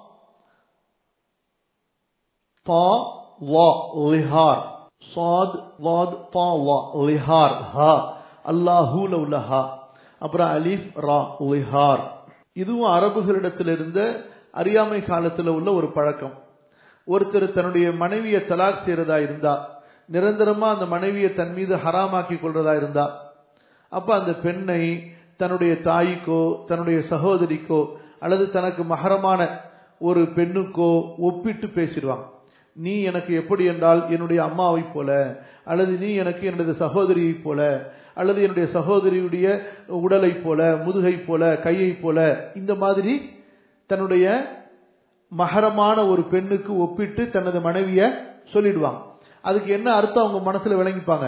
பா வா லிஹார் சாத் வாத் பா வா லிஹார் ஹா அல்லாஹூ லஹா அப்புறம் அலிஃப் ரா லிஹார் இதுவும் அரபுகளிடத்தில் இருந்த அறியாமை காலத்துல உள்ள ஒரு பழக்கம் ஒருத்தர் தன்னுடைய மனைவியை தலாக் செய்யறதா இருந்தா நிரந்தரமா அந்த மனைவியை தன் மீது ஹராமாக்கி கொள்றதா இருந்தா அப்ப அந்த பெண்ணை தன்னுடைய தாய்க்கோ தன்னுடைய சகோதரிக்கோ அல்லது தனக்கு மகரமான ஒரு பெண்ணுக்கோ ஒப்பிட்டு பேசிடுவாங்க நீ எனக்கு எப்படி என்றால் என்னுடைய அம்மாவை போல அல்லது நீ எனக்கு என்னுடைய சகோதரியை போல அல்லது என்னுடைய சகோதரியுடைய உடலை போல முதுகை போல கையை போல இந்த மாதிரி தன்னுடைய மகரமான ஒரு பெண்ணுக்கு ஒப்பிட்டு தனது மனைவிய சொல்லிடுவாங்க அதுக்கு என்ன அர்த்தம் அவங்க மனசுல விளங்கிப்பாங்க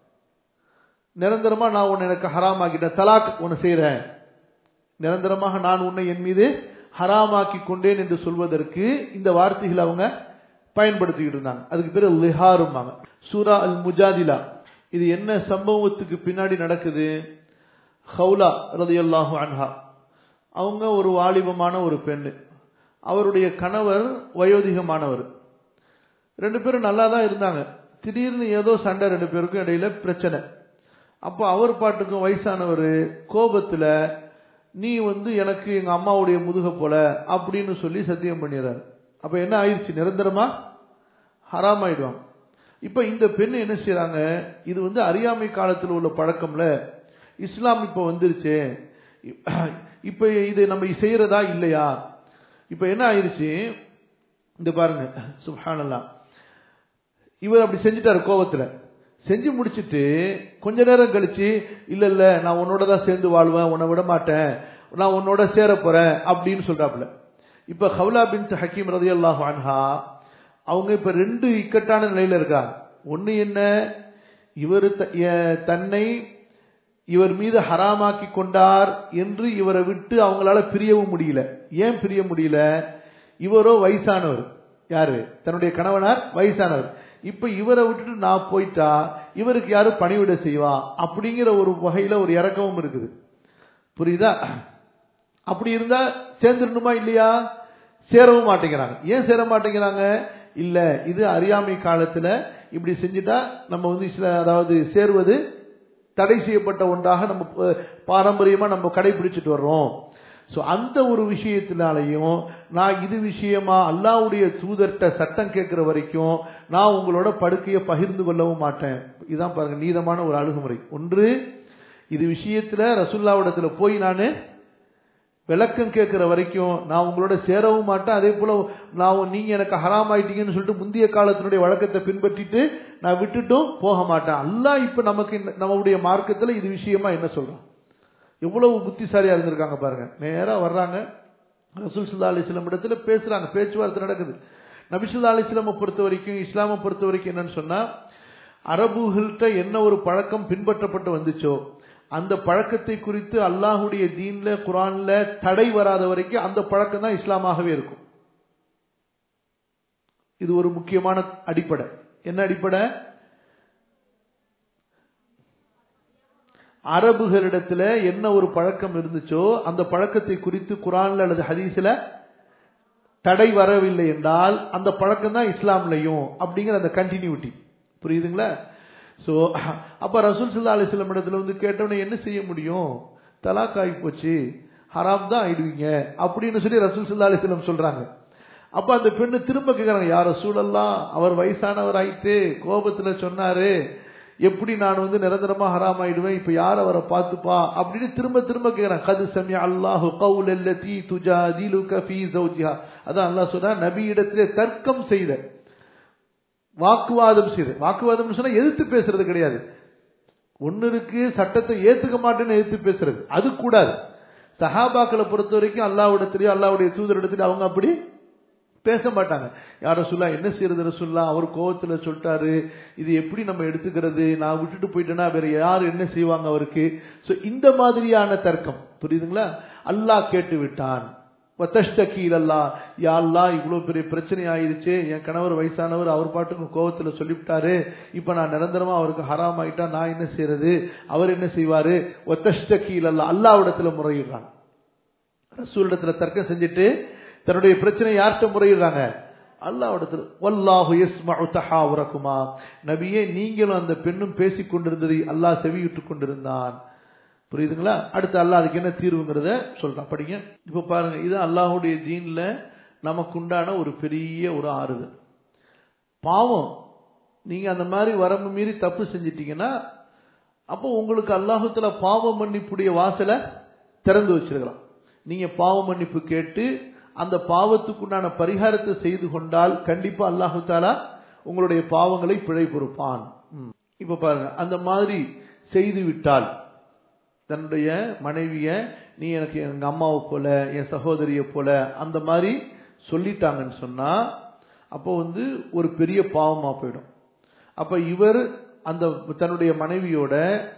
நிரந்தரமா நான் உன்னை எனக்கு ஹராமாக்கிட்டேன் தலாக் உன்னை செய்யறேன் நிரந்தரமாக நான் உன்னை என் மீது ஹராமாக்கி கொண்டேன் என்று சொல்வதற்கு இந்த வார்த்தைகளை அவங்க பயன்படுத்திக்கிட்டு இருந்தாங்க அதுக்கு பேரு லிஹாருமாங்க சூரா அல் முஜாதிலா இது என்ன சம்பவத்துக்கு பின்னாடி நடக்குது ஹவுலா ரதியல்லாஹு அன்ஹா அவங்க ஒரு வாலிபமான ஒரு பெண்ணு அவருடைய கணவர் வயோதிகமானவர் ரெண்டு பேரும் நல்லா தான் இருந்தாங்க திடீர்னு ஏதோ சண்டை ரெண்டு பேருக்கும் இடையில பிரச்சனை அப்போ அவர் பாட்டுக்கும் வயசானவர் கோபத்துல நீ வந்து எனக்கு எங்க அம்மாவுடைய முதுக போல அப்படின்னு சொல்லி சத்தியம் பண்ணிடுறாரு அப்ப என்ன ஆயிடுச்சு நிரந்தரமா ஹராம் ஆயிடுவாங்க இப்ப இந்த பெண் என்ன செய்யறாங்க இது வந்து அறியாமை காலத்தில் உள்ள பழக்கம்ல இஸ்லாம் இப்ப வந்துருச்சு இப்ப இது நம்ம செய்யறதா இல்லையா இப்ப என்ன ஆயிருச்சு இந்த பாருங்க சுப்ஹானல்லா இவர் அப்படி செஞ்சுட்டாரு கோபத்துல செஞ்சு முடிச்சிட்டு கொஞ்ச நேரம் கழிச்சு இல்ல இல்ல நான் உன்னோட தான் சேர்ந்து வாழ்வேன் உன்னை விட மாட்டேன் நான் உன்னோட சேர போறேன் அப்படின்னு சொல்றாப்புல இப்ப ஹவுலா பின் ஹக்கீம் ரதி அல்லாஹ் அன்ஹா அவங்க இப்ப ரெண்டு இக்கட்டான நிலையில இருக்காங்க ஒண்ணு என்ன இவர் தன்னை இவர் மீது ஹராமாக்கி கொண்டார் என்று இவரை விட்டு அவங்களால பிரியவும் முடியல ஏன் பிரிய முடியல இவரோ வயசானவர் யாரு தன்னுடைய கணவனார் வயசானவர் இப்ப இவரை விட்டுட்டு நான் போயிட்டா இவருக்கு யாரு பணிவிட செய்வா அப்படிங்கிற ஒரு வகையில ஒரு இறக்கவும் இருக்குது புரியுதா அப்படி இருந்தா சேர்ந்துடணுமா இல்லையா சேரவும் மாட்டேங்கிறாங்க ஏன் சேர மாட்டேங்கிறாங்க இல்ல இது அறியாமை காலத்துல இப்படி செஞ்சுட்டா நம்ம வந்து சில அதாவது சேருவது தடை செய்யப்பட்ட ஒன்றாக நம்ம பாரம்பரியமா நம்ம கடைபிடிச்சிட்டு வர்றோம் சோ அந்த ஒரு விஷயத்தினாலையும் நான் இது விஷயமா அல்லாவுடைய தூதர்கிட்ட சட்டம் கேட்கிற வரைக்கும் நான் உங்களோட படுக்கையை பகிர்ந்து கொள்ளவும் மாட்டேன் இதுதான் பாருங்க நீதமான ஒரு அணுகுமுறை ஒன்று இது விஷயத்துல ரசுல்லாவிடத்துல போய் நான் விளக்கம் கேட்கிற வரைக்கும் நான் உங்களோட சேரவும் மாட்டேன் அதே போல நான் நீங்க எனக்கு ஹராம் ஆயிட்டீங்கன்னு சொல்லிட்டு முந்தைய காலத்தினுடைய வழக்கத்தை பின்பற்றிட்டு நான் விட்டுட்டும் போக மாட்டேன் அல்லா இப்ப நமக்கு நம்மளுடைய மார்க்கத்துல இது விஷயமா என்ன சொல்றான் எவ்வளவு புத்திசாலியா இருந்திருக்காங்க பாருங்க நேரா வர்றாங்க ரசூல் சுல்லா அலிஸ்லாம் இடத்துல பேசுறாங்க பேச்சுவார்த்தை நடக்குது நபிசுல்லா அலிஸ்லாமை பொறுத்த வரைக்கும் இஸ்லாமை பொறுத்த வரைக்கும் என்னன்னு சொன்னா அரபுகள்கிட்ட என்ன ஒரு பழக்கம் பின்பற்றப்பட்டு வந்துச்சோ அந்த பழக்கத்தை குறித்து அல்லாஹுடைய தீன்ல குரான்ல தடை வராத வரைக்கும் அந்த பழக்கம் தான் இஸ்லாமாகவே இருக்கும் இது ஒரு முக்கியமான அடிப்படை என்ன அடிப்படை அரபுகளிடத்துல என்ன ஒரு பழக்கம் இருந்துச்சோ அந்த பழக்கத்தை குறித்து குரான்ல அல்லது ஹதீஸ்ல தடை வரவில்லை என்றால் அந்த பழக்கம் தான் இஸ்லாம்லையும் அப்படிங்கிற அந்த கண்டினியூட்டி புரியுதுங்களா சோ அப்ப ரசூல் சல்லா அலிஸ்லாம் இடத்துல வந்து கேட்டவனே என்ன செய்ய முடியும் தலாக் ஆகி போச்சு ஹராம் தான் ஆயிடுவீங்க அப்படின்னு சொல்லி ரசூல் சல்லா அலிஸ்லாம் சொல்றாங்க அப்ப அந்த பெண்ணு திரும்ப கேக்குறாங்க யார் ரசூலெல்லாம் அவர் வயசானவர் ஆயிட்டு கோபத்துல சொன்னாரு எப்படி நான் வந்து நிரந்தரமா ஹராம் ஆயிடுவேன் இப்ப யார் அவரை பார்த்துப்பா அப்படின்னு திரும்ப திரும்ப கேக்குறாங்க கது சமய அல்லாஹு கவுல் அல்லதி துஜாதிலுக ஃபீ ஜௌஜிஹா அதான் அல்லாஹ் சொன்னா நபி இடத்திலே தர்க்கம் செய்த வாக்குவாதம் செய்த வாக்குவாதம் சொன்னா எதிர்த்து பேசுறது கிடையாது ஒன்னு இருக்கு சட்டத்தை ஏத்துக்க மாட்டேன்னு எதிர்த்து பேசுறது அது கூடாது சஹாபாக்களை பொறுத்த வரைக்கும் அல்லாவிடத்திலயோ அல்லாவுடைய தூதரிடத்திலயோ அவங்க அப்படி பேச மாட்டாங்க யார சொல்லா என்ன செய்யறது சொல்லா அவர் கோவத்துல சொல்லிட்டாரு இது எப்படி நம்ம எடுத்துக்கிறது நான் விட்டுட்டு போயிட்டேன்னா வேற யார் என்ன செய்வாங்க அவருக்கு சோ இந்த மாதிரியான தர்க்கம் புரியுதுங்களா அல்லாஹ் கேட்டு விட்டான் அல்லா யா அல்லா இவ்வளவு பெரிய பிரச்சனை ஆயிருச்சு என் கணவர் வயசானவர் அவர் பாட்டுக்கு கோவத்துல சொல்லிவிட்டாரு இப்ப நான் நிரந்தரமா அவருக்கு ஹராம் ஆயிட்டா நான் என்ன செய்யறது அவர் என்ன செய்வாரு ஒத்தஷ்டக்கீல் அல்லா அல்லாவிடத்துல முறையிடுறாங்க ரசூலிடத்துல தர்க்கம் செஞ்சுட்டு தன்னுடைய பிரச்சனை யார்கிட்ட முறையிடுறாங்க அல்லாவிடத்தில் வல்லாஹு யஸ்மஉ தஹாவுரகுமா நபியே நீங்களும் அந்த பெண்ணும் பேசிக் கொண்டிருந்ததை அல்லாஹ் செவியுற்றுக் கொண்டிருந்தான் புரியுதுங்களா அடுத்து அல்லாஹ் அதுக்கு என்ன தீர்வுங்கிறத சொல்றான் படிங்க இப்ப பாருங்க இது அல்லாஹுடைய ஜீன்ல நமக்கு உண்டான ஒரு பெரிய ஒரு ஆறுதல் பாவம் நீங்க அந்த மாதிரி வரம்பு மீறி தப்பு செஞ்சிட்டீங்கன்னா அப்போ உங்களுக்கு அல்லாஹுத்துல பாவ மன்னிப்புடைய வாசலை திறந்து வச்சிருக்கலாம் நீங்க பாவ மன்னிப்பு கேட்டு அந்த பாவத்துக்குண்டான பரிகாரத்தை செய்து கொண்டால் கண்டிப்பா அல்லாஹு தாலா உங்களுடைய பாவங்களை பிழை பொறுப்பான் இப்ப பாருங்க அந்த மாதிரி செய்து விட்டால் தன்னுடைய மனைவிய நீ எனக்கு எங்க அம்மாவை போல என் சகோதரிய போல அந்த மாதிரி சொல்லிட்டாங்கன்னு சொன்னா அப்போ வந்து ஒரு பெரிய பாவமா போயிடும் அப்ப இவர் அந்த தன்னுடைய மனைவியோட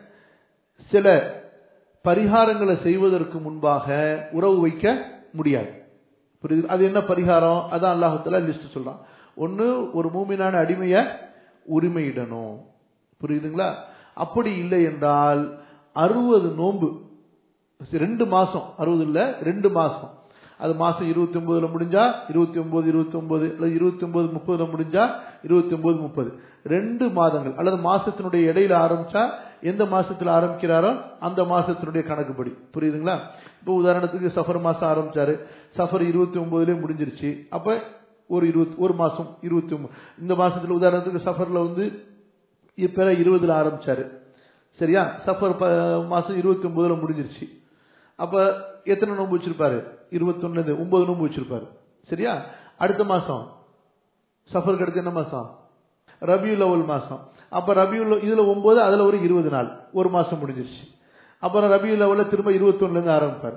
சில பரிகாரங்களை செய்வதற்கு முன்பாக உறவு வைக்க முடியாது புரியுது அது என்ன பரிகாரம் அதான் அல்லாஹத்துல லிஸ்ட் சொல்றான் ஒன்னு ஒரு மூமினான அடிமைய உரிமையிடணும் புரியுதுங்களா அப்படி இல்லை என்றால் அறுபது நோன்பு ரெண்டு மாசம் அறுபது இல்ல ரெண்டு மாசம் அது மாசம் இருபத்தி ஒன்பதுல முடிஞ்சா இருபத்தி ஒன்பது இருபத்தி ஒன்பது அல்லது இருபத்தி ஒன்பது முப்பதுல முடிஞ்சா இருபத்தி ஒன்பது முப்பது ரெண்டு மாதங்கள் அல்லது மாசத்தினுடைய இடையில ஆரம்பிச்சா எந்த மாசத்துல ஆரம்பிக்கிறாரோ அந்த மாசத்தினுடைய கணக்குப்படி புரியுதுங்களா இப்போ உதாரணத்துக்கு சஃபர் மாசம் ஆரம்பிச்சாரு சஃபர் இருபத்தி ஒன்பதுலயே முடிஞ்சிருச்சு அப்ப ஒரு இருபத்தி ஒரு மாசம் இருபத்தி ஒன்பது இந்த மாசத்துல உதாரணத்துக்கு சஃபர்ல வந்து இப்ப இருபதுல ஆரம்பிச்சாரு சரியா சஃபர் மாசம் இருபத்தி ஒன்பதுல முடிஞ்சிருச்சு அப்ப எத்தனை நோன்பு வச்சிருப்பாரு இருபத்தொன்னு ஒன்பது நோன்பு வச்சிருப்பாரு சரியா அடுத்த மாசம் சஃபருக்கு அடுத்து என்ன மாசம் ரபியுல் அவல் மாசம் அப்ப ரபியுல் இதுல ஒன்பது அதுல ஒரு இருபது நாள் ஒரு மாசம் முடிஞ்சிருச்சு அப்புறம் ரபியுல் அவல்ல திரும்ப இருபத்தொன்னுல இருந்து ஆரம்பிப்பார்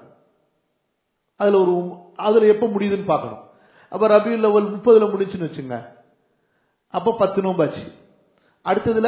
அதுல ஒரு அதுல எப்ப முடியுதுன்னு பார்க்கணும் அப்ப ரபியுல் அவல் முப்பதுல முடிச்சுன்னு வச்சுங்க அப்ப பத்து நோம்பாச்சு அடுத்ததுல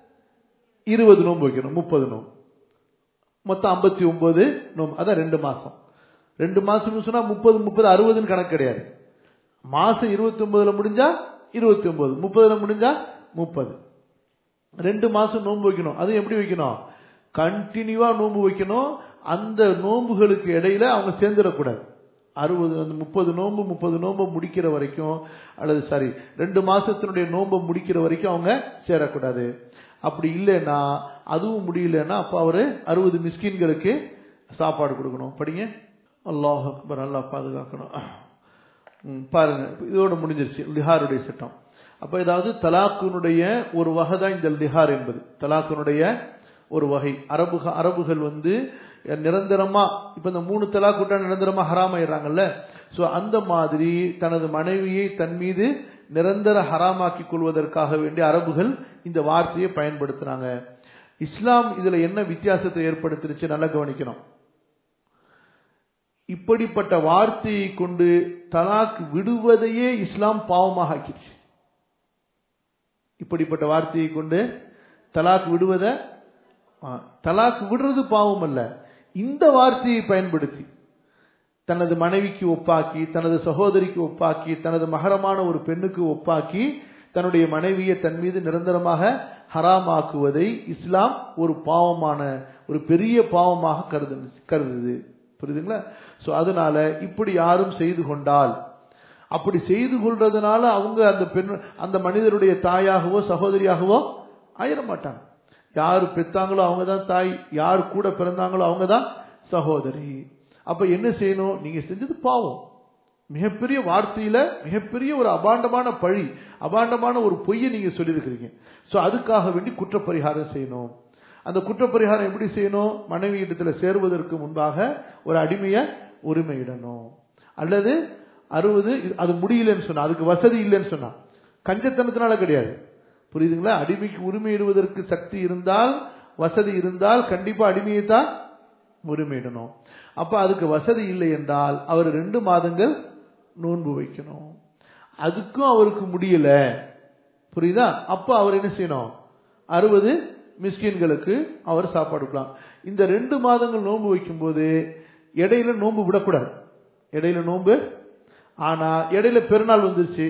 இருபது நோன்பு வைக்கணும் முப்பது நோம்பு மொத்தம் ஐம்பத்தி ஒன்பது நோம்பு அதான் ரெண்டு மாசம் ரெண்டு மாசம் சொன்னா முப்பது முப்பது அறுபதுன்னு கணக்கு கிடையாது மாசம் இருபத்தி ஒன்பதுல முடிஞ்சா இருபத்தி ஒன்பது முப்பதுல முடிஞ்சா முப்பது ரெண்டு மாசம் நோன்பு வைக்கணும் அது எப்படி வைக்கணும் கண்டினியூவா நோன்பு வைக்கணும் அந்த நோன்புகளுக்கு இடையில அவங்க சேர்ந்துடக்கூடாது அறுபது அந்த முப்பது நோன்பு முப்பது நோன்பு முடிக்கிற வரைக்கும் அல்லது சாரி ரெண்டு மாசத்தினுடைய நோன்பை முடிக்கிற வரைக்கும் அவங்க சேரக்கூடாது அப்படி இல்லைன்னா அதுவும் முடியலன்னா அப்ப அவரு அறுபது மிஸ்கின்களுக்கு சாப்பாடு கொடுக்கணும் படிங்க அல்லாஹ் அக்பர் நல்லா பாதுகாக்கணும் பாருங்க இதோட முடிஞ்சிருச்சு லிஹாருடைய சட்டம் அப்ப ஏதாவது தலாக்குனுடைய ஒரு வகை தான் இந்த லிஹார் என்பது தலாக்குனுடைய ஒரு வகை அரபு அரபுகள் வந்து நிரந்தரமா இப்ப இந்த மூணு தலாக் விட்டா நிரந்தரமா ஹராமாயிடுறாங்கல்ல சோ அந்த மாதிரி தனது மனைவியை தன் மீது நிரந்தர ஹராமாக்கி கொள்வதற்காக வேண்டிய அரபுகள் இந்த வார்த்தையை பயன்படுத்துறாங்க இஸ்லாம் இதுல என்ன வித்தியாசத்தை ஏற்படுத்திருச்சு நல்லா கவனிக்கணும் இப்படிப்பட்ட வார்த்தையை கொண்டு தலாக் விடுவதையே இஸ்லாம் பாவமாக ஆக்கிடுச்சு இப்படிப்பட்ட வார்த்தையை கொண்டு தலாக் விடுவத தலாக் விடுறது பாவம் அல்ல இந்த வார்த்தையை பயன்படுத்தி தனது மனைவிக்கு ஒப்பாக்கி தனது சகோதரிக்கு ஒப்பாக்கி தனது மகரமான ஒரு பெண்ணுக்கு ஒப்பாக்கி தன்னுடைய மனைவியை தன் மீது நிரந்தரமாக ஹராமாக்குவதை இஸ்லாம் ஒரு பாவமான ஒரு பெரிய பாவமாக கருது கருதுது புரியுதுங்களா சோ அதனால இப்படி யாரும் செய்து கொண்டால் அப்படி செய்து கொள்றதுனால அவங்க அந்த பெண் அந்த மனிதருடைய தாயாகவோ சகோதரியாகவோ ஆயிட மாட்டாங்க யார் பெத்தாங்களோ அவங்க தான் தாய் யார் கூட பிறந்தாங்களோ அவங்க தான் சகோதரி அப்ப என்ன செய்யணும் நீங்க செஞ்சது பாவம் மிகப்பெரிய வார்த்தையில மிகப்பெரிய ஒரு அபாண்டமான பழி அபாண்டமான ஒரு பொய்யை நீங்க சொல்லியிருக்கிறீங்க சோ அதுக்காக வேண்டி குற்றப்பரிகாரம் செய்யணும் அந்த குற்றப்பரிகாரம் எப்படி செய்யணும் மனைவி இடத்துல சேருவதற்கு முன்பாக ஒரு அடிமைய உரிமையிடணும் அல்லது அறுபது அது முடியலன்னு சொன்னா அதுக்கு வசதி இல்லைன்னு சொன்னா கஞ்சத்தனத்தினால கிடையாது புரியுதுங்களா அடிமைக்கு உரிமையிடுவதற்கு சக்தி இருந்தால் வசதி இருந்தால் கண்டிப்பா அடிமையை தான் உரிமையிடணும் அப்ப அதுக்கு வசதி இல்லை என்றால் அவர் ரெண்டு மாதங்கள் நோன்பு வைக்கணும் அதுக்கும் அவருக்கு முடியல புரியுதா அப்ப அவர் என்ன செய்யணும் அறுபது மிஸ்கின்களுக்கு அவர் சாப்பாடு கொடுக்கலாம் இந்த ரெண்டு மாதங்கள் நோன்பு வைக்கும்போது இடையில நோன்பு விடக்கூடாது இடையில நோன்பு ஆனா இடையில பெருநாள் வந்துருச்சு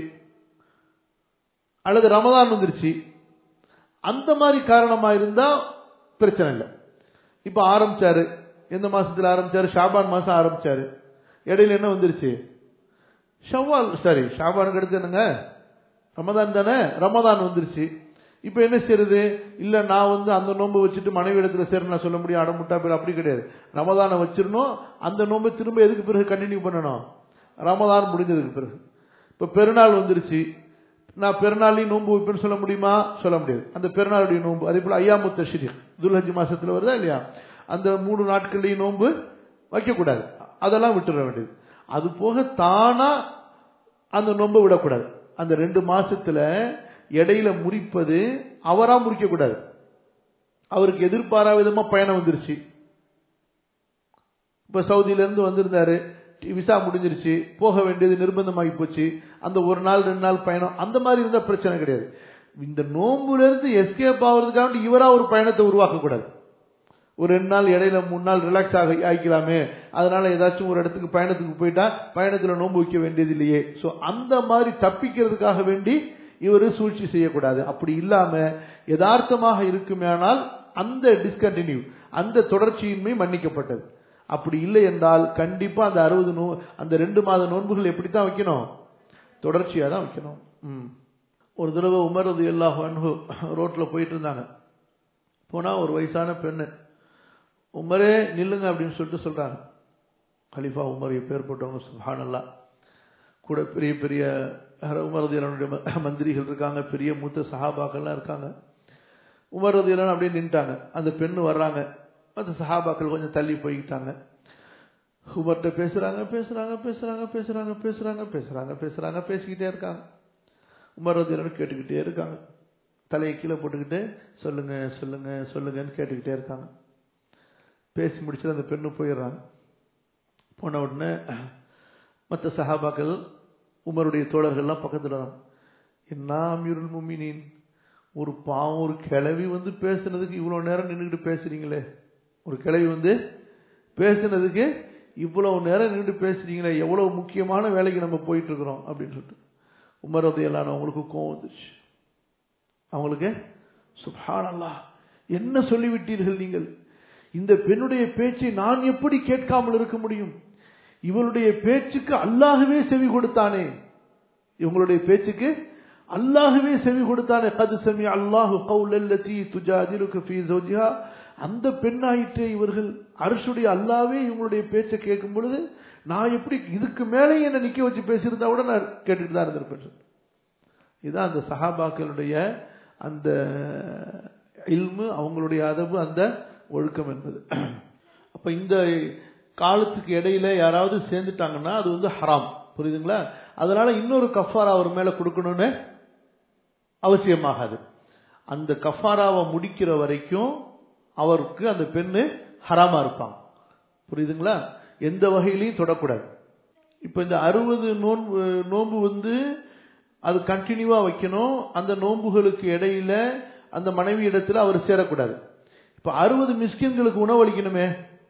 அல்லது ரமதான் வந்துருச்சு அந்த மாதிரி காரணமா இருந்தா பிரச்சனை இல்லை இப்ப ஆரம்பிச்சாரு எந்த மாசத்துல ஆரம்பிச்சாரு ஷாபான் மாசம் ஆரம்பிச்சாரு இடையில என்ன வந்துருச்சு ஷவ்வால் சரி ஷாபான் கிடைச்சு என்னங்க ரமதான் தானே ரமதான் வந்துருச்சு இப்ப என்ன செய்யறது இல்ல நான் வந்து அந்த நோன்பு வச்சுட்டு மனைவி இடத்துல சேர நான் சொல்ல முடியும் அடமுட்டா பேர் அப்படி கிடையாது ரமதானை வச்சிடணும் அந்த நோன்பை திரும்ப எதுக்கு பிறகு கண்டினியூ பண்ணணும் ரமதான் முடிஞ்சதுக்கு பிறகு இப்ப பெருநாள் வந்துருச்சு நான் பெருநாளையும் நோன்பு வைப்பேன்னு சொல்ல முடியுமா சொல்ல முடியாது அந்த பெருநாளுடைய நோன்பு அதே போல ஐயாமு தஷ்ரீ துல்ஹஜ் மாசத்துல வருதா இல்லையா அந்த மூணு நாட்கள்லையும் நோன்பு வைக்கக்கூடாது அதெல்லாம் விட்டுற வேண்டியது அது போக தானா அந்த நோன்பை விடக்கூடாது அந்த ரெண்டு மாசத்துல இடையில முறிப்பது அவரா முறிக்க கூடாது அவருக்கு எதிர்பாரா விதமா பயணம் வந்துருச்சு இப்ப சவுதியில இருந்து வந்திருந்தாரு விசா முடிஞ்சிருச்சு போக வேண்டியது நிர்பந்தமாகி போச்சு அந்த ஒரு நாள் ரெண்டு நாள் பயணம் அந்த மாதிரி இருந்தா பிரச்சனை கிடையாது இந்த நோம்புல இருந்து எஸ்கேப் ஆகுறதுக்காக இவரா ஒரு பயணத்தை உருவாக்க கூடாது ஒரு ரெண்டு நாள் இடையில மூணு நாள் ரிலாக்ஸ் ஆக ஆகிக்கலாமே அதனால ஏதாச்சும் ஒரு இடத்துக்கு பயணத்துக்கு போயிட்டா பயணத்துல நோன்பு வைக்க வேண்டியது இல்லையே சோ அந்த மாதிரி தப்பிக்கிறதுக்காக வேண்டி இவர் சூழ்ச்சி செய்யக்கூடாது அப்படி இல்லாம யதார்த்தமாக இருக்குமேனால் அந்த டிஸ்கண்டினியூ அந்த தொடர்ச்சியின்மை மன்னிக்கப்பட்டது அப்படி இல்லை என்றால் கண்டிப்பா அந்த அறுபது நோ அந்த ரெண்டு மாத நோன்புகள் எப்படித்தான் வைக்கணும் தொடர்ச்சியா தான் வைக்கணும் ம். ஒரு தடவை உமர் அது எல்லா ரோட்ல போயிட்டு இருந்தாங்க போனா ஒரு வயசான பெண்ணு உமரே நில்லுங்க அப்படின்னு சொல்லிட்டு சொல்றாங்க கலிஃபா உமர் பேர் போட்டவங்க சுஹானல்லா கூட பெரிய பெரிய உமரதியலனுடைய மந்திரிகள் இருக்காங்க பெரிய மூத்த சஹாபாக்கள்லாம் இருக்காங்க உமரதியலன் அப்படியே நின்ட்டாங்க அந்த பெண்ணு வர்றாங்க அந்த சஹாபாக்கள் கொஞ்சம் தள்ளி போய்கிட்டாங்க உமர்கிட்ட பேசுறாங்க பேசுறாங்க பேசுறாங்க பேசுறாங்க பேசுறாங்க பேசுறாங்க பேசுறாங்க பேசிக்கிட்டே இருக்காங்க உமரதியலன் கேட்டுக்கிட்டே இருக்காங்க தலையை கீழே போட்டுக்கிட்டு சொல்லுங்க சொல்லுங்க சொல்லுங்கன்னு கேட்டுக்கிட்டே இருக்காங்க பேசி முடிச்சுட்டு அந்த பெண்ணு போயிடுறாங்க போன உடனே மற்ற சஹாபாக்கள் உமருடைய தோழர்கள்லாம் பக்கத்தில் வராங்க என்ன அமீருல் முமினின் ஒரு பாவம் ஒரு கிளவி வந்து பேசுனதுக்கு இவ்வளோ நேரம் நின்றுக்கிட்டு பேசுறீங்களே ஒரு கிளவி வந்து பேசுனதுக்கு இவ்வளவு நேரம் நின்று பேசுறீங்களே எவ்வளவு முக்கியமான வேலைக்கு நம்ம போயிட்டு இருக்கிறோம் அப்படின்னு சொல்லிட்டு உமர் உதயலான அவங்களுக்கு கோவம் வந்துச்சு அவங்களுக்கு சுபான் அல்லா என்ன சொல்லிவிட்டீர்கள் நீங்கள் இந்த பெண்ணுடைய பேச்சை நான் எப்படி கேட்காமல் இருக்க முடியும் இவளுடைய பேச்சுக்கு அல்லாகவே செவி கொடுத்தானே இவங்களுடைய பேச்சுக்கு அல்லாகவே செவி கொடுத்தானே கது சமி அல்லாஹு கவுலல்லதி துஜாதிலுக்கு ஃபீ ஜௌஜிஹா அந்த பெண்ணாயிட்டே இவர்கள் அரசுடைய அல்லாவே இவங்களுடைய பேச்சை கேட்கும் பொழுது நான் எப்படி இதுக்கு மேலே என்ன நிக்க வச்சு பேசியிருந்தா கூட நான் கேட்டுட்டு தான் இருந்திருப்பேன் இதுதான் அந்த சஹாபாக்களுடைய அந்த இல்மு அவங்களுடைய அதவு அந்த ஒழுக்கம் என்பது அப்ப இந்த காலத்துக்கு இடையில யாராவது சேர்ந்துட்டாங்கன்னா அது வந்து ஹராம் புரியுதுங்களா அதனால இன்னொரு கஃபாரா அவர் மேல கொடுக்கணும்னு அவசியமாகாது அந்த கஃபாராவை முடிக்கிற வரைக்கும் அவருக்கு அந்த பெண்ணு ஹராமா இருப்பாங்க புரியுதுங்களா எந்த வகையிலையும் தொடக்கூடாது இப்ப இந்த அறுபது நோன்பு நோன்பு வந்து அது கண்டினியூவா வைக்கணும் அந்த நோன்புகளுக்கு இடையில அந்த மனைவி இடத்துல அவர் சேரக்கூடாது இப்ப அறுபது மிஸ்கின்களுக்கு உணவளிக்கணுமே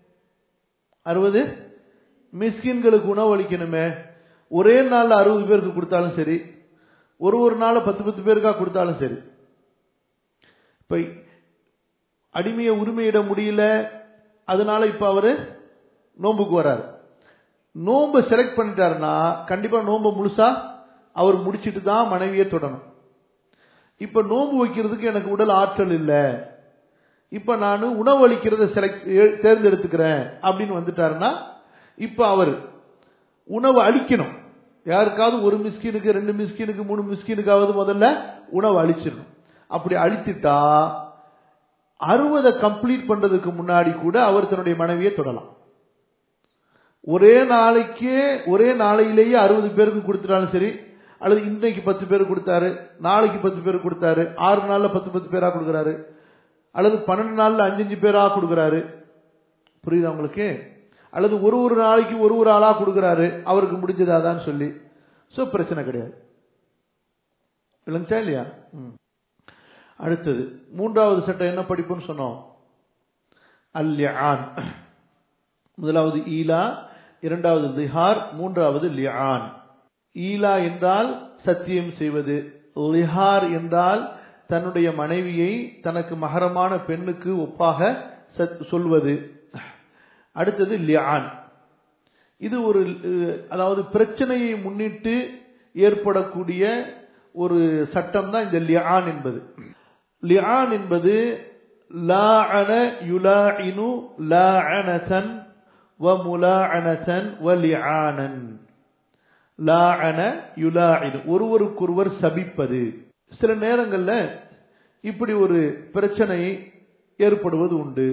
அறுபது மிஸ்கின்களுக்கு உணவளிக்கணுமே ஒரே நாள்ல அறுபது பேருக்கு கொடுத்தாலும் சரி ஒரு ஒரு நாள் பத்து பத்து பேருக்கா கொடுத்தாலும் சரி இப்ப அடிமையை உரிமையிட முடியல அதனால இப்ப அவரு நோன்புக்கு வராரு நோன்பை செலக்ட் பண்ணிட்டாருன்னா கண்டிப்பா நோன்பை முழுசா அவர் முடிச்சிட்டு தான் மனைவியை தொடணும் இப்ப நோன்பு வைக்கிறதுக்கு எனக்கு உடல் ஆற்றல் இல்லை இப்ப நான் உணவு அளிக்கிறத செலக்ட் தேர்ந்தெடுத்துக்கிறேன் அப்படின்னு வந்துட்டாருன்னா இப்ப அவர் உணவு அளிக்கணும் யாருக்காவது ஒரு மிஸ்கினுக்கு ரெண்டு மிஸ்கினுக்கு மூணு மிஸ்கினுக்காவது முதல்ல உணவு அளிச்சிடணும் அப்படி அழித்துட்டா அறுபதை கம்ப்ளீட் பண்றதுக்கு முன்னாடி கூட அவர் தன்னுடைய மனைவியை தொடலாம் ஒரே நாளைக்கே ஒரே நாளையிலேயே அறுபது பேருக்கு கொடுத்துட்டாலும் சரி அல்லது இன்னைக்கு பத்து பேர் கொடுத்தாரு நாளைக்கு பத்து பேர் கொடுத்தாரு ஆறு நாள்ல பத்து பத்து பேரா கொடுக்குறாரு அல்லது பன்னெண்டு நாள்ல அஞ்சு அஞ்சு பேரா கொடுக்குறாரு புரியுதா உங்களுக்கு அல்லது ஒரு ஒரு நாளைக்கு ஒரு ஒரு ஆளா கொடுக்குறாரு அவருக்கு முடிஞ்சதாதான் சொல்லி சோ பிரச்சனை கிடையாது விளங்குச்சா இல்லையா அடுத்தது மூன்றாவது சட்டம் என்ன படிப்புன்னு சொன்னோம் அல்யான் முதலாவது ஈலா இரண்டாவது லிஹார் மூன்றாவது லியான் ஈலா என்றால் சத்தியம் செய்வது லிஹார் என்றால் தன்னுடைய மனைவியை தனக்கு மகரமான பெண்ணுக்கு ஒப்பாக சொல்வது அடுத்தது லியான் இது ஒரு அதாவது பிரச்சனையை முன்னிட்டு ஏற்படக்கூடிய ஒரு சட்டம் தான் இந்த லியான் என்பது லியான் என்பது லாஅன யுலாஇனு லாஅனசன் வ முலாஅனசன் வ லிஆனன் லாஅன யுலாஇனு ஒருவருக்கொருவர் சபிப்பது சில நேரங்கள்ல இப்படி ஒரு பிரச்சனை ஏற்படுவது உண்டு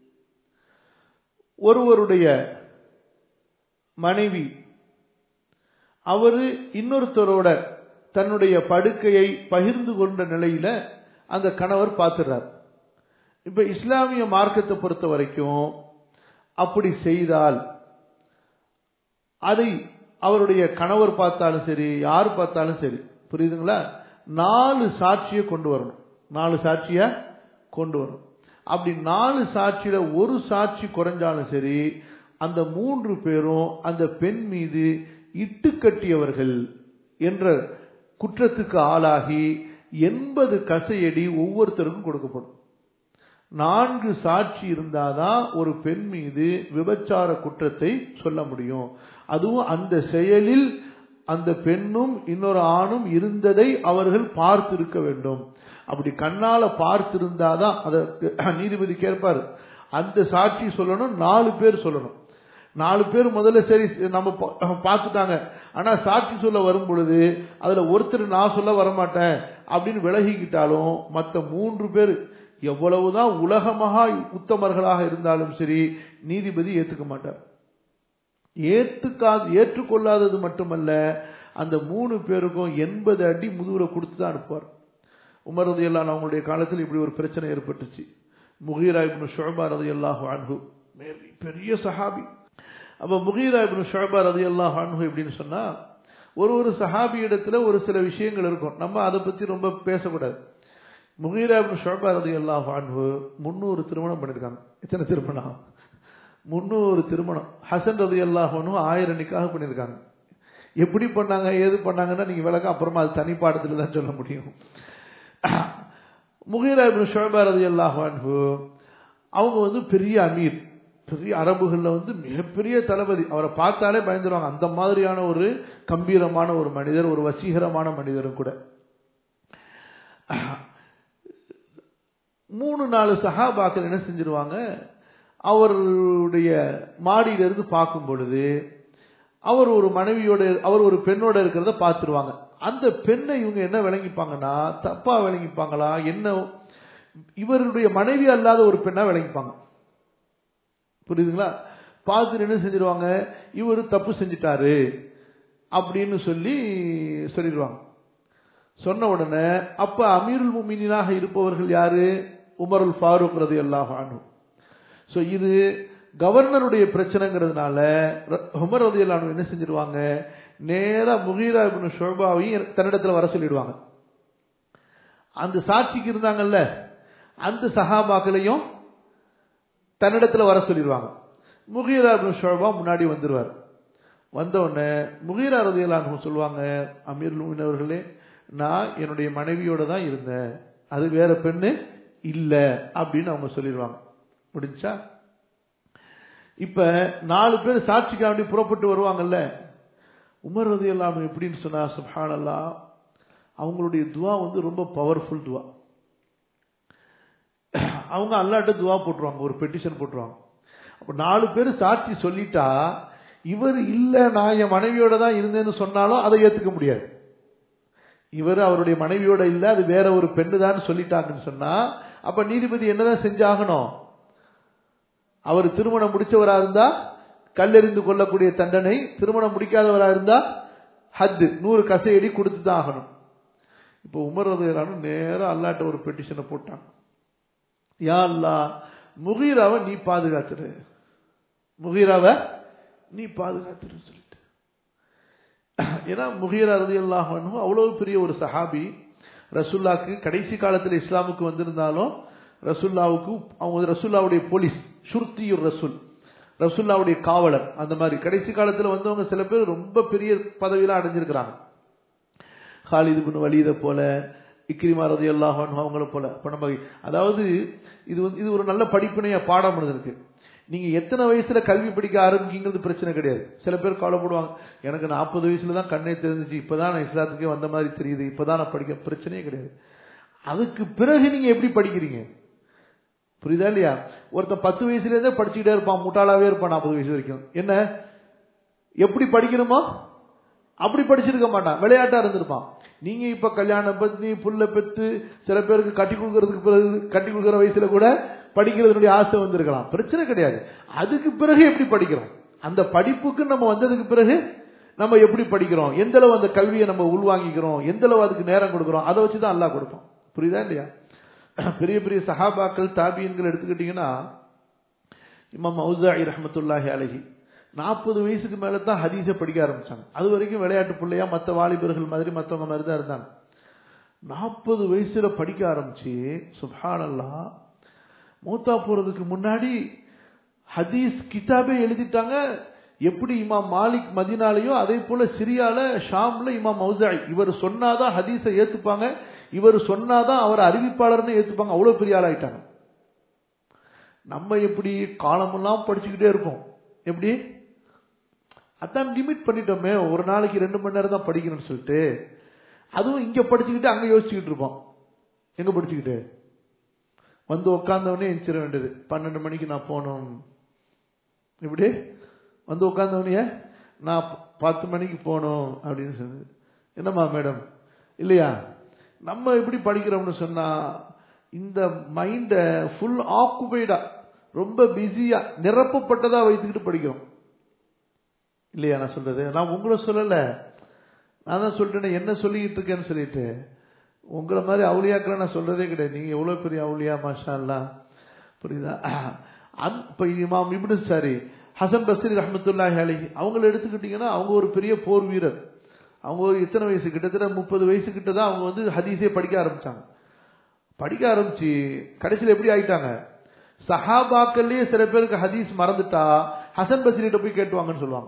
ஒருவருடைய மனைவி அவரு இன்னொருத்தரோட தன்னுடைய படுக்கையை பகிர்ந்து கொண்ட நிலையில அந்த கணவர் பார்த்துறார் இப்ப இஸ்லாமிய மார்க்கத்தை பொறுத்த வரைக்கும் அப்படி செய்தால் அதை அவருடைய கணவர் பார்த்தாலும் சரி யார் பார்த்தாலும் சரி புரியுதுங்களா நாலு சாட்சியை கொண்டு வரணும் நாலு சாட்சிய கொண்டு வரணும் அப்படி நாலு சாட்சியில ஒரு சாட்சி குறைஞ்சாலும் சரி அந்த மூன்று பேரும் அந்த பெண் மீது இட்டு கட்டியவர்கள் என்ற குற்றத்துக்கு ஆளாகி எண்பது கசையடி ஒவ்வொருத்தருக்கும் கொடுக்கப்படும் நான்கு சாட்சி இருந்தாதான் ஒரு பெண் மீது விபச்சார குற்றத்தை சொல்ல முடியும் அதுவும் அந்த செயலில் அந்த பெண்ணும் இன்னொரு ஆணும் இருந்ததை அவர்கள் பார்த்திருக்க வேண்டும் அப்படி கண்ணால பார்த்திருந்தாதான் அதற்கு நீதிபதி கேட்பாரு அந்த சாட்சி சொல்லணும் நாலு பேர் சொல்லணும் நாலு பேர் முதல்ல சரி நம்ம பார்த்துட்டாங்க ஆனா சாட்சி சொல்ல வரும் பொழுது அதுல ஒருத்தர் நான் சொல்ல வரமாட்டேன் அப்படின்னு விலகிக்கிட்டாலும் மற்ற மூன்று பேர் எவ்வளவுதான் உலகமகா உத்தமர்களாக இருந்தாலும் சரி நீதிபதி ஏத்துக்க மாட்டார் ஏத்துக்காது ஏற்றுக்கொள்ளாதது மட்டுமல்ல அந்த மூணு பேருக்கும் எண்பது அடி முதுகுல கொடுத்து தான் அனுப்புவார் உமர் ரதி எல்லாம் அவங்களுடைய காலத்தில் இப்படி ஒரு பிரச்சனை ஏற்பட்டுச்சு முகீரா இப்னு ஷோபா ரதி அல்லாஹ் அன்ஹு பெரிய சஹாபி அப்ப முகீரா இப்னு ஷோபா ரதி அல்லாஹ் அன்ஹு எப்படின்னு சொன்னா ஒரு ஒரு சஹாபி இடத்துல ஒரு சில விஷயங்கள் இருக்கும் நம்ம அதை பத்தி ரொம்ப பேசக்கூடாது முகீரா இப்னு ஷோபா ரதி அல்லாஹ் அன்ஹு முன்னூறு திருமணம் பண்ணிருக்காங்க எத்தனை திருமணம் முன்னூறு திருமணம் ஹசன் ரதி அல்லாஹனும் ஆயிரம் நிக்காக பண்ணியிருக்காங்க எப்படி பண்ணாங்க ஏது பண்ணாங்கன்னா நீங்க விளக்கம் அப்புறமா அது தனி பாடத்துல தான் சொல்ல முடியும் முகீரா இப்னு ஷோபா ரதி அல்லாஹ் அன்ஹு அவங்க வந்து பெரிய அமீர் பெரிய அரபுகள்ல வந்து மிகப்பெரிய தளபதி அவரை பார்த்தாலே பயந்துருவாங்க அந்த மாதிரியான ஒரு கம்பீரமான ஒரு மனிதர் ஒரு வசீகரமான மனிதரும் கூட மூணு நாலு சஹாபாக்கள் என்ன செஞ்சிருவாங்க அவருடைய மாடியிலிருந்து பார்க்கும் பொழுது அவர் ஒரு மனைவியோட அவர் ஒரு பெண்ணோட இருக்கிறத பார்த்துருவாங்க அந்த பெண்ணை இவங்க என்ன விளங்கிப்பாங்கன்னா தப்பா விளங்கிப்பாங்களா என்ன இவருடைய மனைவி அல்லாத ஒரு பெண்ணா விளங்கிப்பாங்க புரியுதுங்களா பார்த்துட்டு என்ன செஞ்சிருவாங்க இவர் தப்பு செஞ்சிட்டாரு அப்படின்னு சொல்லி சொல்லிடுவாங்க சொன்ன உடனே அப்ப அமீருல் முமினாக இருப்பவர்கள் யாரு உமருல் ஃபாரூக் ரதி அல்லாஹ் சோ இது கவர்னருடைய பிரச்சனைங்கிறதுனால உமர் ரதி அல்லாஹ் என்ன செஞ்சிருவாங்க நேரா முகீரா இப்னு ஷோபாவையும் தன்னிடத்துல வர சொல்லிடுவாங்க அந்த சாட்சிக்கு இருந்தாங்கல்ல அந்த சஹாபாக்களையும் தன்னிடத்துல வர சொல்லிடுவாங்க முகீரா இப்னு ஷோபா முன்னாடி வந்துருவார் வந்த உடனே முகீரா ரதியலான்னு சொல்லுவாங்க அமீர் அவர்களே நான் என்னுடைய மனைவியோட தான் இருந்தேன் அது வேற பெண்ணு இல்ல அப்படின்னு அவங்க சொல்லிடுவாங்க முடிஞ்சா இப்ப நாலு பேர் சாட்சிக்காண்டி புறப்பட்டு வருவாங்கல்ல உமர் ரதி எல்லாம் எப்படின்னு சொன்னா சுப்ஹானல்லா அவங்களுடைய துவா வந்து ரொம்ப பவர்ஃபுல் துவா அவங்க அல்லாட்ட துவா போட்டுருவாங்க ஒரு பெட்டிஷன் போட்டுருவாங்க அப்ப நாலு பேர் சாட்சி சொல்லிட்டா இவர் இல்ல நான் என் மனைவியோட தான் இருந்தேன்னு சொன்னாலும் அதை ஏத்துக்க முடியாது இவர் அவருடைய மனைவியோட இல்ல அது வேற ஒரு பெண்ணு தான் சொல்லிட்டாங்கன்னு சொன்னா அப்ப நீதிபதி என்னதான் செஞ்சாகணும் அவர் திருமணம் முடிச்சவரா இருந்தா கல்லெறிந்து கொள்ளக்கூடிய தண்டனை திருமணம் முடிக்காதவரா இருந்தா ஹத்து நூறு கசையடி கொடுத்து தான் ஆகணும் இப்போ உமர் ரதையரானு நேரம் அல்லாட்ட ஒரு பெட்டிஷனை போட்டாங்க யா அல்லா முகீராவை நீ பாதுகாத்துரு முகீராவை நீ பாதுகாத்துரு சொல்லிட்டு ஏன்னா முகீரா ரதி அல்லாஹ் அவ்வளவு பெரிய ஒரு சஹாபி ரசுல்லாக்கு கடைசி காலத்தில் இஸ்லாமுக்கு வந்திருந்தாலும் ரசுல்லாவுக்கு அவங்க ரசுல்லாவுடைய போலீஸ் ஷுர்த்தியுர் ரசூல் ரசுல்லாவுடைய காவலர் அந்த மாதிரி கடைசி காலத்தில் வந்தவங்க சில பேர் ரொம்ப பெரிய பதவியெல்லாம் அடைஞ்சிருக்கிறாங்க ஹாலிது பின் வலிதை போல இக்ரிமா ரதி அல்லாஹ் அவங்கள போல அப்ப நம்ம அதாவது இது வந்து இது ஒரு நல்ல படிப்பினைய பாடம் இருக்கு நீங்க எத்தனை வயசுல கல்வி படிக்க ஆரம்பிக்கிறது பிரச்சனை கிடையாது சில பேர் கவலைப்படுவாங்க எனக்கு நாற்பது வயசுல தான் கண்ணே தெரிஞ்சிச்சு இப்பதான் நான் இஸ்லாத்துக்கே வந்த மாதிரி தெரியுது இப்பதான் நான் படிக்க பிரச்சனையே கிடையாது அதுக்கு பிறகு நீங்க எப்படி படிக்கிறீங்க புரியுதா இல்லையா ஒருத்தன் பத்து வயசுல இருந்தே படிச்சுக்கிட்டே இருப்பான் முட்டாளாவே இருப்பான் நாற்பது வயசு வரைக்கும் என்ன எப்படி படிக்கணுமோ அப்படி படிச்சிருக்க மாட்டான் விளையாட்டா இருந்திருப்பான் நீங்க இப்ப கல்யாணம் பத்தி புள்ள பெத்து சில பேருக்கு கட்டி கொடுக்கறதுக்கு பிறகு கட்டி கொடுக்குற வயசுல கூட படிக்கிறதுனுடைய ஆசை வந்திருக்கலாம் பிரச்சனை கிடையாது அதுக்கு பிறகு எப்படி படிக்கிறோம் அந்த படிப்புக்கு நம்ம வந்ததுக்கு பிறகு நம்ம எப்படி படிக்கிறோம் எந்த அளவு அந்த கல்வியை நம்ம உள்வாங்கிக்கிறோம் எந்த அளவு அதுக்கு நேரம் கொடுக்குறோம் அதை வச்சுதான் அல்லா கொடுப்போம் புரியுதா இல்லையா பெரிய பெரிய சஹாபாக்கள் தாபியன்கள் எடுத்துக்கிட்டீங்கன்னா இமாம் மௌசாஇ ரஹமத்துல்லாஹி அலஹி நாற்பது வயசுக்கு மேல தான் ஹதீஸை படிக்க ஆரம்பிச்சாங்க அது வரைக்கும் விளையாட்டு பிள்ளையா மற்ற வாலிபர்கள் மாதிரி மற்றவங்க மாதிரி தான் இருந்தாங்க நாற்பது வயசுல படிக்க ஆரம்பிச்சு சுப்ஹானல்லா மூத்தா போறதுக்கு முன்னாடி ஹதீஸ் கிதாபே எழுதிட்டாங்க எப்படி இமாம் மாலிக் மதினாலேயோ அதே போல சிரியால ஷாம்ல இமாம் மௌசாய் இவர் சொன்னாதான் ஹதீஸை ஏத்துப்பாங்க இவர் சொன்னாதான் அவர் அறிவிப்பாளர்னு ஏத்துப்பாங்க அவ்வளவு பெரிய ஆளாயிட்டாங்க நம்ம எப்படி காலமெல்லாம் படிச்சுக்கிட்டே இருக்கோம் எப்படி அதான் லிமிட் பண்ணிட்டோமே ஒரு நாளைக்கு ரெண்டு மணி நேரம் தான் படிக்கணும்னு சொல்லிட்டு அதுவும் இங்க படிச்சுக்கிட்டு அங்க யோசிச்சுக்கிட்டு இருப்போம் எங்க படிச்சுக்கிட்டு வந்து உட்காந்தவனே எந்திர வேண்டியது பன்னெண்டு மணிக்கு நான் போகணும் இப்படி வந்து உட்காந்தவனைய நான் பத்து மணிக்கு போகணும் அப்படின்னு சொன்னது என்னம்மா மேடம் இல்லையா நம்ம எப்படி படிக்கிறோம்னு சொன்னா இந்த மைண்ட ஃபுல் ஆக்குபைடா ரொம்ப பிஸியா நிரப்பப்பட்டதா வைத்துக்கிட்டு படிக்கிறோம் இல்லையா நான் சொல்றது நான் உங்களை சொல்லல நான் தான் சொல்லிட்டேன் என்ன சொல்லிக்கிட்டு இருக்கேன்னு சொல்லிட்டு உங்களை மாதிரி அவுளியாக்களை நான் சொல்றதே கிடையாது நீங்க எவ்வளவு பெரிய அவுளியா மாஷா அல்லா புரியுதா இப்ப இமாம் இப்னு சாரி ஹசன் பஸ்ரி ரஹமத்துல்லாஹி அலஹி அவங்கள எடுத்துக்கிட்டீங்கன்னா அவங்க ஒரு பெரிய போர் வீரர் அவங்க ஒரு எத்தனை வயசு கிட்டத்தட்ட முப்பது வயசு கிட்ட தான் அவங்க வந்து ஹதீஸே படிக்க ஆரம்பிச்சாங்க படிக்க ஆரம்பிச்சு கடைசியில் எப்படி ஆயிட்டாங்க சஹாபாக்கள்லயே சில பேருக்கு ஹதீஸ் மறந்துட்டா ஹசன் பஸ்ரிட்ட போய் கேட்டுவாங்கன்னு சொல்லுவாங்க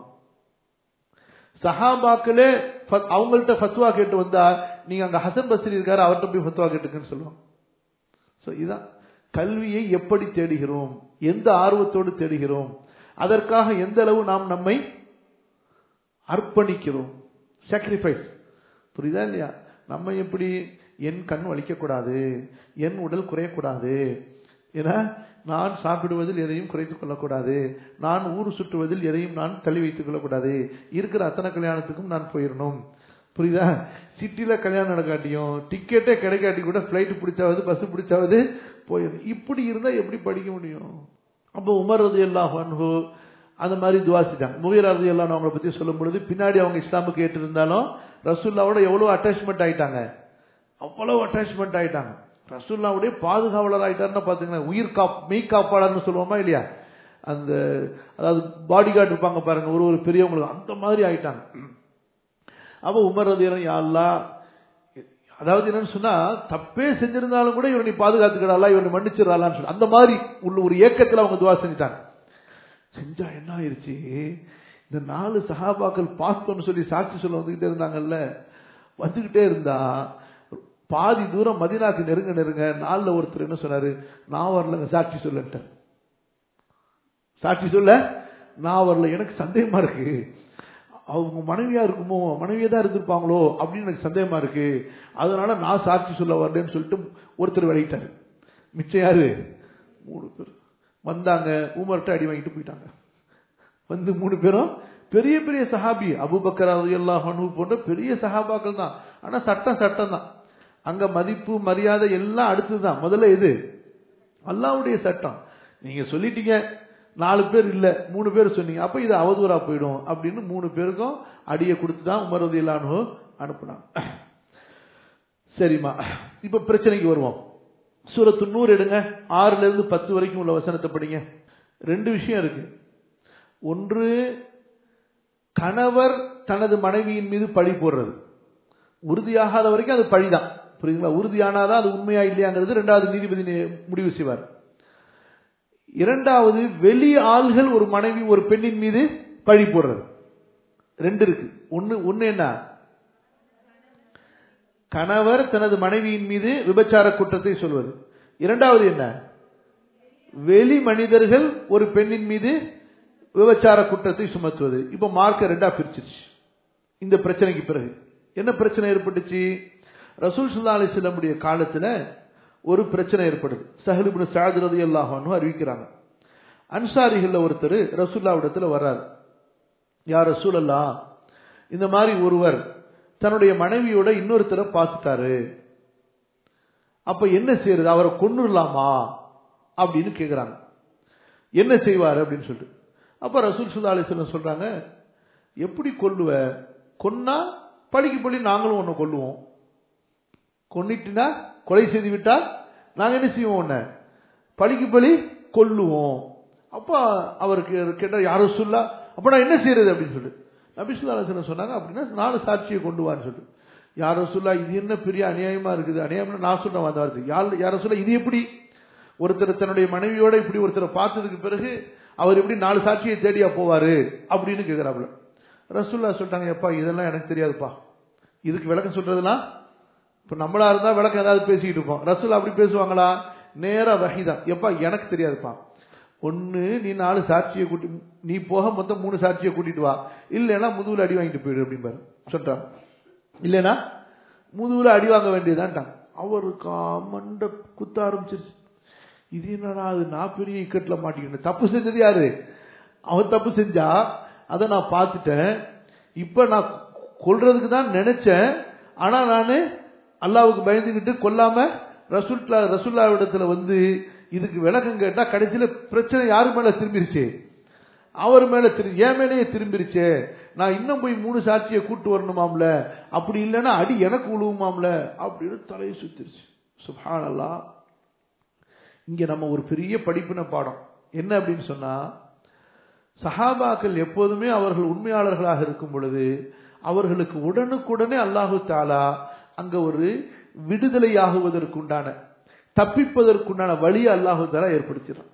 சஹாபாக்களே அவங்கள்ட்ட ஃபத்வா கேட்டு வந்தா நீங்க அங்க ஹசன் பஸ்ரி இருக்காரு அவர்கிட்ட போய் ஃபத்வா கேட்டுக்குன்னு சொல்லுவாங்க சோ இதான் கல்வியை எப்படி தேடுகிறோம் எந்த ஆர்வத்தோடு தேடுகிறோம் அதற்காக எந்த அளவு நாம் நம்மை அர்ப்பணிக்கிறோம் சாக்ரிஃபைஸ் புரியுதா இல்லையா நம்ம எப்படி என் கண் வலிக்கக்கூடாது என் உடல் குறையக்கூடாது ஏன்னா நான் சாப்பிடுவதில் எதையும் குறைத்துக் கொள்ளக்கூடாது நான் ஊர் சுற்றுவதில் எதையும் நான் தள்ளி வைத்துக் கொள்ளக்கூடாது இருக்கிற அத்தனை கல்யாணத்துக்கும் நான் போயிடணும் புரியுதா சிட்டில கல்யாணம் நடக்காட்டியும் டிக்கெட்டே கிடைக்காட்டி கூட பிளைட் பிடிச்சாவது பஸ் பிடிச்சாவது போயிடும் இப்படி இருந்தா எப்படி படிக்க முடியும் அப்போ உமர் ரதி அல்லாஹ் அந்த மாதிரி துவா செஞ்சாங்க முகீர் ரதி அல்லாஹ் அவங்கள பத்தி சொல்லும் பொழுது பின்னாடி அவங்க இஸ்லாமுக்கு ஏற்றிருந்தாலும் ரசூல்லாவோட எவ்வளவு அட்டாச்மெண்ட் ஆயிட்டாங்க அவ்வளவு அட்டாச்மெண்ட் ஆயிட்டாங்க ரசூல்லாவுடைய பாதுகாவலர் ஆயிட்டாருன்னா பாத்தீங்கன்னா உயிர் காப் மெய் காப்பாளர்னு சொல்லுவோமா இல்லையா அந்த அதாவது பாடி கார்டு இருப்பாங்க பாருங்க ஒரு ஒரு பெரியவங்களுக்கு அந்த மாதிரி ஆயிட்டாங்க அப்ப உமர் ரதியரன் யாழ்லா அதாவது என்னன்னு சொன்னா தப்பே செஞ்சிருந்தாலும் கூட இவரை நீ பாதுகாத்துக்கிறாளா இவரை மன்னிச்சிடலான்னு சொல்லி அந்த மாதிரி உள்ள ஒரு ஏக்கத்துல அவங்க துவா செஞ்சுட்டாங்க செஞ்சா என்ன ஆயிருச்சு இந்த நாலு சகாபாக்கள் பார்த்தோம்னு சொல்லி சாட்சி சொல்ல வந்துகிட்டே இருந்தாங்கல்ல வந்துகிட்டே இருந்தா பாதி தூரம் மதினாக்கு நெருங்க நெருங்க நாள்ல ஒருத்தர் என்ன சொன்னாரு நான் வரலங்க சாட்சி சொல்லட்டேன் சாட்சி சொல்ல நான் வரல எனக்கு சந்தேகமா இருக்கு அவங்க மனைவியா இருக்குமோ மனைவியா தான் இருந்திருப்பாங்களோ அப்படின்னு எனக்கு சந்தேகமா இருக்கு அதனால நான் சாட்சி சொல்ல வரலன்னு சொல்லிட்டு ஒருத்தர் விளையிட்டாரு மிச்சம் யாரு மூணு பேர் வந்தாங்க ஊமர்கிட்ட அடி வாங்கிட்டு போயிட்டாங்க வந்து மூணு பேரும் பெரிய பெரிய சஹாபி அபுபக்கர் அல்லாஹ் போன்ற பெரிய சஹாபாக்கள் தான் ஆனா சட்டம் சட்டம் தான் அங்க மதிப்பு மரியாதை எல்லாம் அடுத்துதான் முதல்ல இது அல்லாவுடைய சட்டம் நீங்க சொல்லிட்டீங்க நாலு பேர் இல்ல மூணு பேர் சொன்னீங்க அப்ப இது அவதூறா போயிடும் அப்படின்னு மூணு பேருக்கும் அடியை கொடுத்து தான் உமரது இல்லானு அனுப்புனாங்க சரிம்மா இப்ப பிரச்சனைக்கு வருவோம் சூரத்து நூறு எடுங்க ஆறுல இருந்து பத்து வரைக்கும் உள்ள வசனத்தை படிங்க ரெண்டு விஷயம் இருக்கு ஒன்று கணவர் தனது மனைவியின் மீது பழி போடுறது உறுதியாகாத வரைக்கும் அது பழிதான் புரியுதுங்களா உறுதியானாதான் அது உண்மையா இல்லையாங்கிறது ரெண்டாவது நீதிபதி முடிவு செய்வார் இரண்டாவது வெளி ஆள்கள் ஒரு மனைவி ஒரு பெண்ணின் மீது பழி போடுறது ரெண்டு இருக்கு ஒன்னு ஒன்னு என்ன கணவர் தனது மனைவியின் மீது விபச்சார குற்றத்தை சொல்வது இரண்டாவது என்ன வெளி மனிதர்கள் ஒரு பெண்ணின் மீது விபச்சார குற்றத்தை சுமத்துவது இப்ப மார்க்க ரெண்டா பிரிச்சிருச்சு இந்த பிரச்சனைக்கு பிறகு என்ன பிரச்சனை ஏற்பட்டுச்சு ரசூல் சுல்லா அலிஸ்லமுடைய காலத்துல ஒரு பிரச்சனை ஏற்படுது சஹலிபின் சாஜரது எல்லாஹான்னு அறிவிக்கிறாங்க அன்சாரிகள்ல ஒருத்தர் ரசூல்லாவிடத்துல வர்றாரு யார் ரசூல் அல்லா இந்த மாதிரி ஒருவர் தன்னுடைய மனைவியோட இன்னொருத்தரை பார்த்துட்டாரு அப்ப என்ன செய்யறது அவரை கொண்டுடலாமா அப்படின்னு கேக்குறாங்க என்ன செய்வார் அப்படின்னு சொல்லிட்டு அப்ப ரசூல் சுல்லா அலிஸ்லம் சொல்றாங்க எப்படி கொல்லுவ கொன்னா பழிக்கு பழி நாங்களும் ஒன்னு கொல்லுவோம் கொன்னிட்டுனா கொலை செய்து விட்டால் நாங்க என்ன செய்வோம் உன்ன பழிக்கு பழி கொல்லுவோம் அப்ப அவருக்கு கேட்ட யாரும் சொல்லா அப்ப நான் என்ன செய்யறது அப்படின்னு சொல்லிட்டு நபிசுல்லா அலிஸ்லம் சொன்னாங்க அப்படின்னா நாலு சாட்சியை கொண்டு வான்னு சொல்லிட்டு யாரோ சொல்லா இது என்ன பெரிய அநியாயமா இருக்குது அநியாயம் நான் சொல்ற அந்த வார்த்தை யார் யாரோ சொல்ல இது எப்படி ஒருத்தர் தன்னுடைய மனைவியோட இப்படி ஒருத்தரை பார்த்ததுக்கு பிறகு அவர் எப்படி நாலு சாட்சியை தேடியா போவாரு அப்படின்னு கேட்கிறாப்புல ரசூல்லா சொல்லிட்டாங்க எப்பா இதெல்லாம் எனக்கு தெரியாதுப்பா இதுக்கு விளக்கம் சொல்றதுலாம் இப்ப நம்மளா இருந்தா விளக்கம் ஏதாவது பேசிக்கிட்டு இருப்போம் ரசூல் அப்படி பேசுவாங்களா நேரா வகைதான் எப்பா எனக்கு தெரியாதுப்பா ஒன்னு நீ நாலு சாட்சியை கூட்டி நீ போக மொத்தம் மூணு சாட்சியை கூட்டிட்டு வா இல்லைன்னா முதுகுல அடி வாங்கிட்டு போயிடு அப்படிம்பாரு சொல்றான் இல்லைன்னா முதுகுல அடி வாங்க வேண்டியதான்ட்டான் அவருக்கு மண்ட குத்த ஆரம்பிச்சிருச்சு இது என்னடா அது நான் பெரிய இக்கட்டில் மாட்டிக்கிட்டேன் தப்பு செஞ்சது யாரு அவன் தப்பு செஞ்சா அதை நான் பார்த்துட்டேன் இப்ப நான் கொல்றதுக்கு தான் நினைச்சேன் ஆனா நானு அல்லாவுக்கு பயந்துகிட்டு கொல்லாம ரசூல்லா ரசூல்லாவிடத்துல வந்து இதுக்கு விளக்கம் கேட்டா கடைசியில பிரச்சனை யாரு மேல திரும்பிருச்சு அவர் மேல திரு என் மேலேயே திரும்பிருச்சே நான் இன்னும் போய் மூணு சாட்சியை கூட்டு வரணுமாம்ல அப்படி இல்லைன்னா அடி எனக்கு உழுவுமாம்ல அப்படின்னு தலையை சுத்திருச்சு சுபானல்லா இங்க நம்ம ஒரு பெரிய படிப்பின பாடம் என்ன அப்படின்னு சொன்னா சஹாபாக்கள் எப்போதுமே அவர்கள் உண்மையாளர்களாக இருக்கும் பொழுது அவர்களுக்கு உடனுக்குடனே அல்லாஹு தாலா அங்க ஒரு விடுதலையாகுவதற்குண்டான தப்பிப்பதற்குண்டான வழியை அல்லாஹு தாலா ஏற்படுத்திடுறான்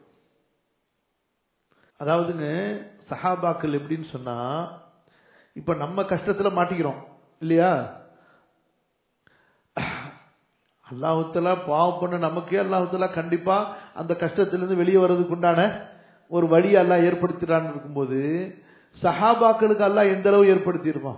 அதாவதுங்க சஹாபாக்கள் எப்படின்னு சொன்னா இப்ப நம்ம கஷ்டத்துல மாட்டிக்கிறோம் இல்லையா அல்லாஹுத்தலா பாவம் பண்ண நமக்கே அல்லாஹுத்தலா கண்டிப்பா அந்த கஷ்டத்திலிருந்து வெளியே வர்றதுக்கு உண்டான ஒரு வழியை எல்லாம் ஏற்படுத்திடான்னு இருக்கும்போது சஹாபாக்களுக்கு எல்லாம் எந்த அளவு ஏற்படுத்தியிருப்பான்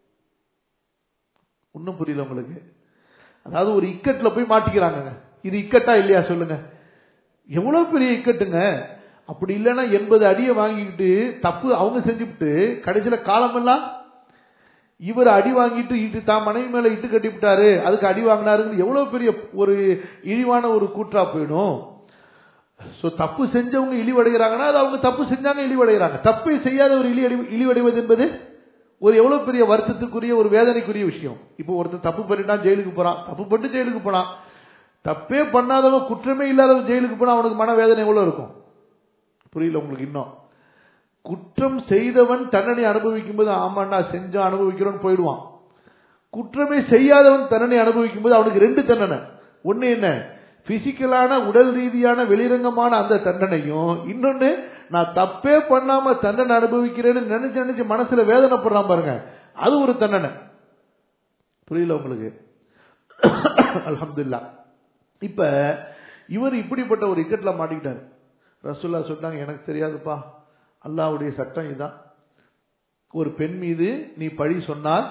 ஒன்னும் புரியல உங்களுக்கு அதாவது ஒரு இக்கட்ல போய் மாட்டிக்கிறாங்க இது இக்கட்டா இல்லையா சொல்லுங்க எவ்வளவு பெரிய இக்கட்டுங்க அப்படி இல்லைன்னா எண்பது அடியை வாங்கிக்கிட்டு தப்பு அவங்க செஞ்சுவிட்டு கடைசியில காலமெல்லாம் இவர் அடி வாங்கிட்டு இட்டு தான் மனைவி மேல இட்டு கட்டி விட்டாரு அதுக்கு அடி வாங்கினாருன்னு எவ்வளவு பெரிய ஒரு இழிவான ஒரு கூற்றா போயிடும் சோ தப்பு செஞ்சவங்க இழிவடைகிறாங்கன்னா அது அவங்க தப்பு செஞ்சாங்க இழிவடைகிறாங்க தப்பை செய்யாதவர் இழி இழிவடைவது என்பது ஒரு எவ்வளவு பெரிய வருத்தத்துக்குரிய ஒரு வேதனைக்குரிய விஷயம் இப்போ ஒருத்தர் தப்பு பண்ணிட்டான் ஜெயிலுக்கு போறான் தப்பு பண்ணிட்டு ஜெயிலுக்கு போனான் தப்பே பண்ணாதவன் குற்றமே இல்லாதவன் ஜெயிலுக்கு போனா அவனுக்கு மன வேதனை எவ்வளவு இருக்கும் புரியல உங்களுக்கு இன்னும் குற்றம் செய்தவன் தண்டனை அனுபவிக்கும் போது ஆமாண்டா செஞ்சா அனுபவிக்கிறோன்னு போயிடுவான் குற்றமே செய்யாதவன் தண்டனை அனுபவிக்கும் போது அவனுக்கு ரெண்டு தண்டனை ஒண்ணு என்ன பிசிக்கலான உடல் ரீதியான வெளிரங்கமான அந்த தண்டனையும் இன்னொன்னு நான் தப்பே பண்ணாம தண்டனை அனுபவிக்கிறேன்னு நினைச்சு நினைச்சு மனசுல வேதனைப்படுறான் பாருங்க அது ஒரு தண்டனை புரியல உங்களுக்கு அல்ஹம்துலில்லா இப்ப இவர் இப்படிப்பட்ட ஒரு இக்கட்ல மாட்டிக்கிட்டார் ரசூல்லா சொன்னாங்க எனக்கு தெரியாதுப்பா அல்லாஹ்வுடைய சட்டம் இதுதான் ஒரு பெண் மீது நீ பழி சொன்னால்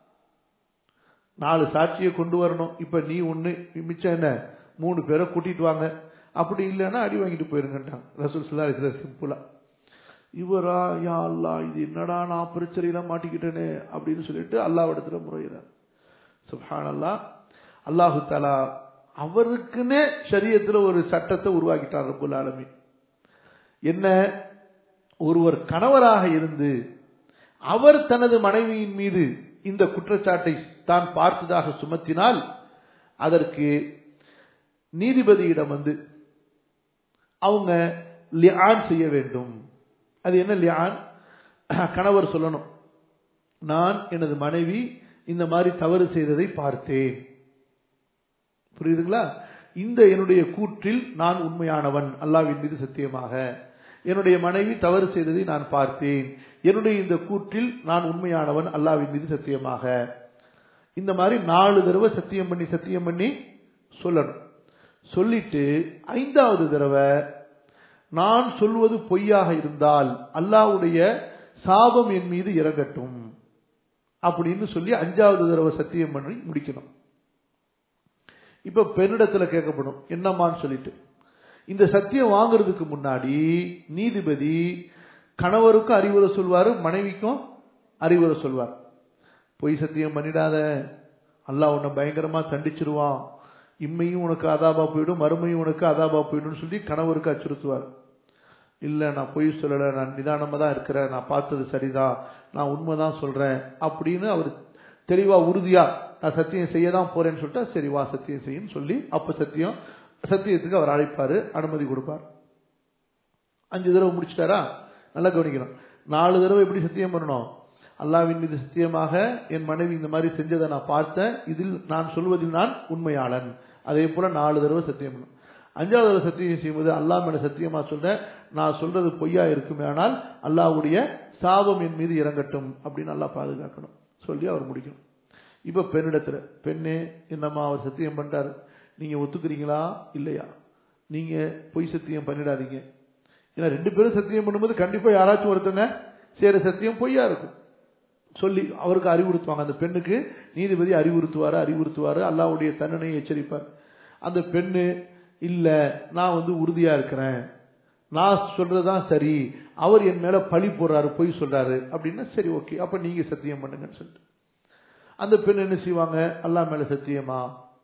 நாலு சாட்சியை கொண்டு வரணும் இப்ப நீ ஒண்ணு மிச்சம் என்ன மூணு பேரை கூட்டிட்டு வாங்க அப்படி இல்லைன்னா அடி வாங்கிட்டு போயிருங்கட்டாங்க ரசூல் சுல்லா இருக்கிற சிம்பிளா இவரா யா அல்லா இது என்னடா நான் பிரச்சனையில மாட்டிக்கிட்டேனே அப்படின்னு சொல்லிட்டு அல்லாவிடத்துல முறையிறார் சுப்ஹான் அல்லா அல்லாஹு தாலா அவருக்குன்னே சரியத்துல ஒரு சட்டத்தை உருவாக்கிட்டார் ரப்புல் ஆலமீன் என்ன ஒருவர் கணவராக இருந்து அவர் தனது மனைவியின் மீது இந்த குற்றச்சாட்டை தான் பார்த்ததாக சுமத்தினால் அதற்கு நீதிபதியிடம் வந்து அவங்க லியான் செய்ய வேண்டும் அது என்ன லியான் கணவர் சொல்லணும் நான் எனது மனைவி இந்த மாதிரி தவறு செய்ததை பார்த்தேன் புரியுதுங்களா இந்த என்னுடைய கூற்றில் நான் உண்மையானவன் அல்லாவின் மீது சத்தியமாக என்னுடைய மனைவி தவறு செய்ததை நான் பார்த்தேன் என்னுடைய இந்த கூற்றில் நான் உண்மையானவன் அல்லாவின் மீது சத்தியமாக இந்த மாதிரி நாலு தடவை சத்தியம் பண்ணி சத்தியம் பண்ணி சொல்லணும் சொல்லிட்டு ஐந்தாவது தடவை நான் சொல்வது பொய்யாக இருந்தால் அல்லாவுடைய சாபம் என் மீது இறங்கட்டும் அப்படின்னு சொல்லி அஞ்சாவது தடவை சத்தியம் பண்ணி முடிக்கணும் இப்ப பெண்ணிடத்துல கேட்கப்படும் என்னம்மான்னு சொல்லிட்டு இந்த சத்தியம் வாங்குறதுக்கு முன்னாடி நீதிபதி கணவருக்கும் அறிவுரை சொல்வாரு மனைவிக்கும் அறிவுரை சொல்வார் பொய் சத்தியம் பண்ணிடாத அல்லாஹ் உன்னை பயங்கரமா தண்டிச்சிருவான் இம்மையும் உனக்கு அதாபா போயிடும் மறுமையும் உனக்கு அதாபா போயிடும் சொல்லி கணவருக்கு அச்சுறுத்துவார் இல்ல நான் பொய் சொல்லல நான் நிதானமா தான் இருக்கிறேன் நான் பார்த்தது சரிதான் நான் உண்மைதான் சொல்றேன் அப்படின்னு அவர் தெளிவா உறுதியா நான் சத்தியம் செய்ய தான் போறேன்னு சொல்லிட்டு சரி வா சத்தியம் செய்யும் சொல்லி அப்ப சத்தியம் சத்தியத்துக்கு அவர் அழைப்பாரு அனுமதி கொடுப்பார் அஞ்சு தடவை முடிச்சிட்டாரா நல்லா கவனிக்கணும் நாலு தடவை எப்படி சத்தியம் பண்ணணும் அல்லாவின் மீது சத்தியமாக என் மனைவி இந்த மாதிரி செஞ்சதை நான் பார்த்தேன் இதில் நான் சொல்வதில் நான் உண்மையாளன் அதே போல நாலு தடவை சத்தியம் பண்ணணும் அஞ்சாவது தடவை சத்தியம் செய்யும்போது அல்லாஹ் மேல சத்தியமா சொல்றேன் நான் சொல்றது பொய்யா இருக்குமே ஆனால் அல்லாஹ்வுடைய சாபம் என் மீது இறங்கட்டும் அப்படின்னு நல்லா பாதுகாக்கணும் சொல்லி அவர் முடிக்கணும் இப்ப பெண்ணிடத்துல பெண்ணே என்னம்மா அவர் சத்தியம் பண்ணிட்டாரு நீங்க ஒத்துக்கிறீங்களா இல்லையா நீங்க பொய் சத்தியம் பண்ணிடாதீங்க ஏன்னா ரெண்டு பேரும் சத்தியம் பண்ணும்போது கண்டிப்பா யாராச்சும் ஒருத்தங்க சேர சத்தியம் பொய்யா இருக்கும் சொல்லி அவருக்கு அறிவுறுத்துவாங்க அந்த பெண்ணுக்கு நீதிபதி அறிவுறுத்துவாரு அறிவுறுத்துவாரு அல்லாவுடைய தண்டனையை எச்சரிப்பார் அந்த பெண்ணு இல்ல நான் வந்து உறுதியா இருக்கிறேன் நான் சொல்றதுதான் சரி அவர் என் மேல பழி போடுறாரு பொய் சொல்றாரு அப்படின்னா சரி ஓகே அப்ப நீங்க சத்தியம் பண்ணுங்கன்னு சொல்லிட்டு அந்த பெண் என்ன செய்வாங்க அல்லா மேல சத்தியமா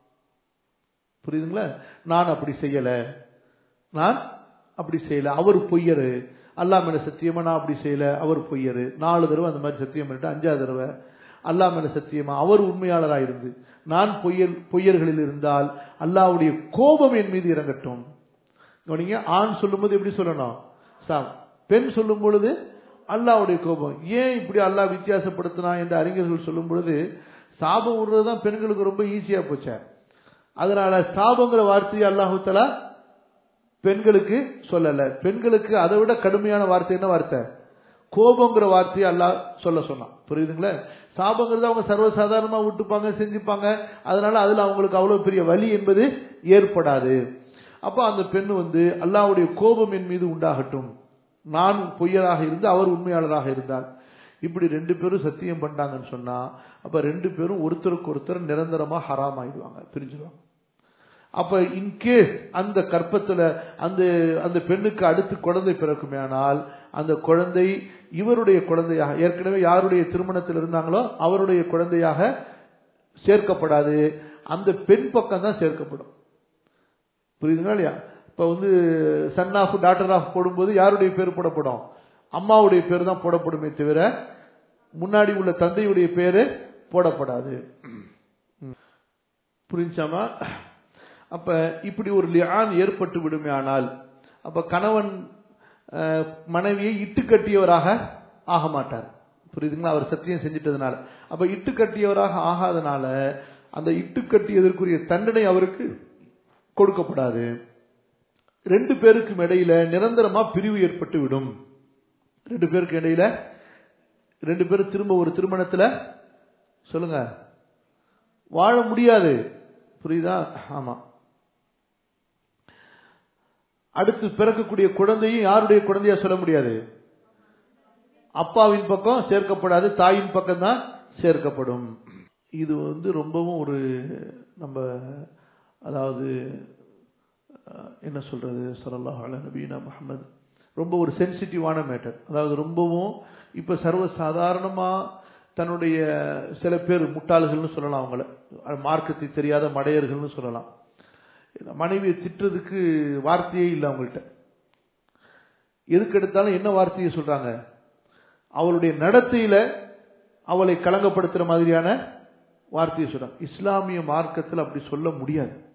புரியுதுங்களா நான் அப்படி செய்யல நான் அப்படி செய்யல அவர் பொய்யரு அல்லா மேல சத்தியமா நான் அப்படி செய்யல அவர் பொய்யரு நாலு தடவை அந்த மாதிரி சத்தியம் பண்ணிட்டு அஞ்சாவது தடவை அல்லா மேல சத்தியமா அவர் உண்மையாளராக இருந்து நான் பொய்யர் பொய்யர்களில் இருந்தால் அல்லாவுடைய கோபம் என் மீது இறங்கட்டும் கவனிங்க ஆண் சொல்லும்போது எப்படி சொல்லணும் சாம் பெண் சொல்லும் பொழுது அல்லாவுடைய கோபம் ஏன் இப்படி அல்லாஹ் வித்தியாசப்படுத்தினா என்று அறிஞர்கள் சொல்லும் பொழுது சாபம் விடுறதுதான் பெண்களுக்கு ரொம்ப ஈஸியா போச்ச அதனால சாபங்கிற வார்த்தையை அல்லாஹுத்தலா பெண்களுக்கு சொல்லல பெண்களுக்கு அதை விட கடுமையான வார்த்தை என்ன வார்த்தை கோபங்கிற வார்த்தையை அல்லாஹ் சொல்ல சொன்னான் புரியுதுங்களா சாபங்கிறது அவங்க சர்வசாதாரணமா விட்டுப்பாங்க செஞ்சுப்பாங்க அதனால அதுல அவங்களுக்கு அவ்வளவு பெரிய வலி என்பது ஏற்படாது அப்ப அந்த பெண் வந்து அல்லாவுடைய கோபம் என் மீது உண்டாகட்டும் நான் பொய்யராக இருந்து அவர் உண்மையாளராக இருந்தார் இப்படி ரெண்டு பேரும் சத்தியம் பண்ணாங்கன்னு சொன்னா அப்ப ரெண்டு பேரும் ஒருத்தருக்கு ஒருத்தர் நிரந்தரமா ஹராம் ஆயிடுவாங்க பிரிஞ்சிருவாங்க அப்ப இன்கேஸ் அந்த கற்பத்துல அந்த அந்த பெண்ணுக்கு அடுத்து குழந்தை பிறக்குமே ஆனால் அந்த குழந்தை இவருடைய குழந்தையாக ஏற்கனவே யாருடைய திருமணத்தில் இருந்தாங்களோ அவருடைய குழந்தையாக சேர்க்கப்படாது அந்த பெண் பக்கம் தான் சேர்க்கப்படும் புரியுதுங்களா இல்லையா இப்ப வந்து சன் ஆஃப் டாட்டர் ஆஃப் போடும்போது யாருடைய பேர் போடப்படும் அம்மாவுடைய பேர் தான் போடப்படுமே தவிர முன்னாடி உள்ள தந்தையுடைய பேரு போடப்படாது புரிஞ்சாமா அப்ப இப்படி ஒரு லியான் ஏற்பட்டு விடுமே ஆனால் அப்ப கணவன் மனைவியை இட்டு கட்டியவராக ஆக மாட்டார் புரியுதுங்களா அவர் சத்தியம் செஞ்சிட்டதுனால அப்ப இட்டு கட்டியவராக ஆகாதனால அந்த இட்டு கட்டியதற்குரிய தண்டனை அவருக்கு கொடுக்கப்படாது ரெண்டு பேருக்கும் இடையில நிரந்தரமா பிரிவு ஏற்பட்டு விடும் ரெண்டு பேருக்கு இடையில ரெண்டு பேரும் திரும்ப ஒரு திருமணத்துல சொல்லுங்க வாழ முடியாது புரியுதா ஆமா அடுத்து பிறக்கக்கூடிய குழந்தையும் யாருடைய குழந்தையா சொல்ல முடியாது அப்பாவின் பக்கம் சேர்க்கப்படாது தாயின் பக்கம் தான் சேர்க்கப்படும் இது வந்து ரொம்பவும் ஒரு நம்ம அதாவது அஹ், என்ன சொல்றது ஸல்லல்லாஹு அலைஹி நபீனா முஹம்மது ரொம்ப ஒரு சென்சிட்டிவான மேட்டர் அதாவது ரொம்பவும் இப்ப சர்வ சாதாரணமா தன்னுடைய சில பேர் முட்டாள்கள்னு சொல்லலாம் அவங்கள மார்க்கத்தை தெரியாத மடையர்கள்னு சொல்லலாம் மனைவியை திட்டுறதுக்கு வார்த்தையே இல்லை அவங்கள்ட்ட எதுக்கு எடுத்தாலும் என்ன வார்த்தையை சொல்றாங்க அவளுடைய நடத்தையில அவளை களங்கப்படுத்துற மாதிரியான வார்த்தையை சொல்றாங்க இஸ்லாமிய மார்க்கத்தில் அப்படி சொல்ல முடியாது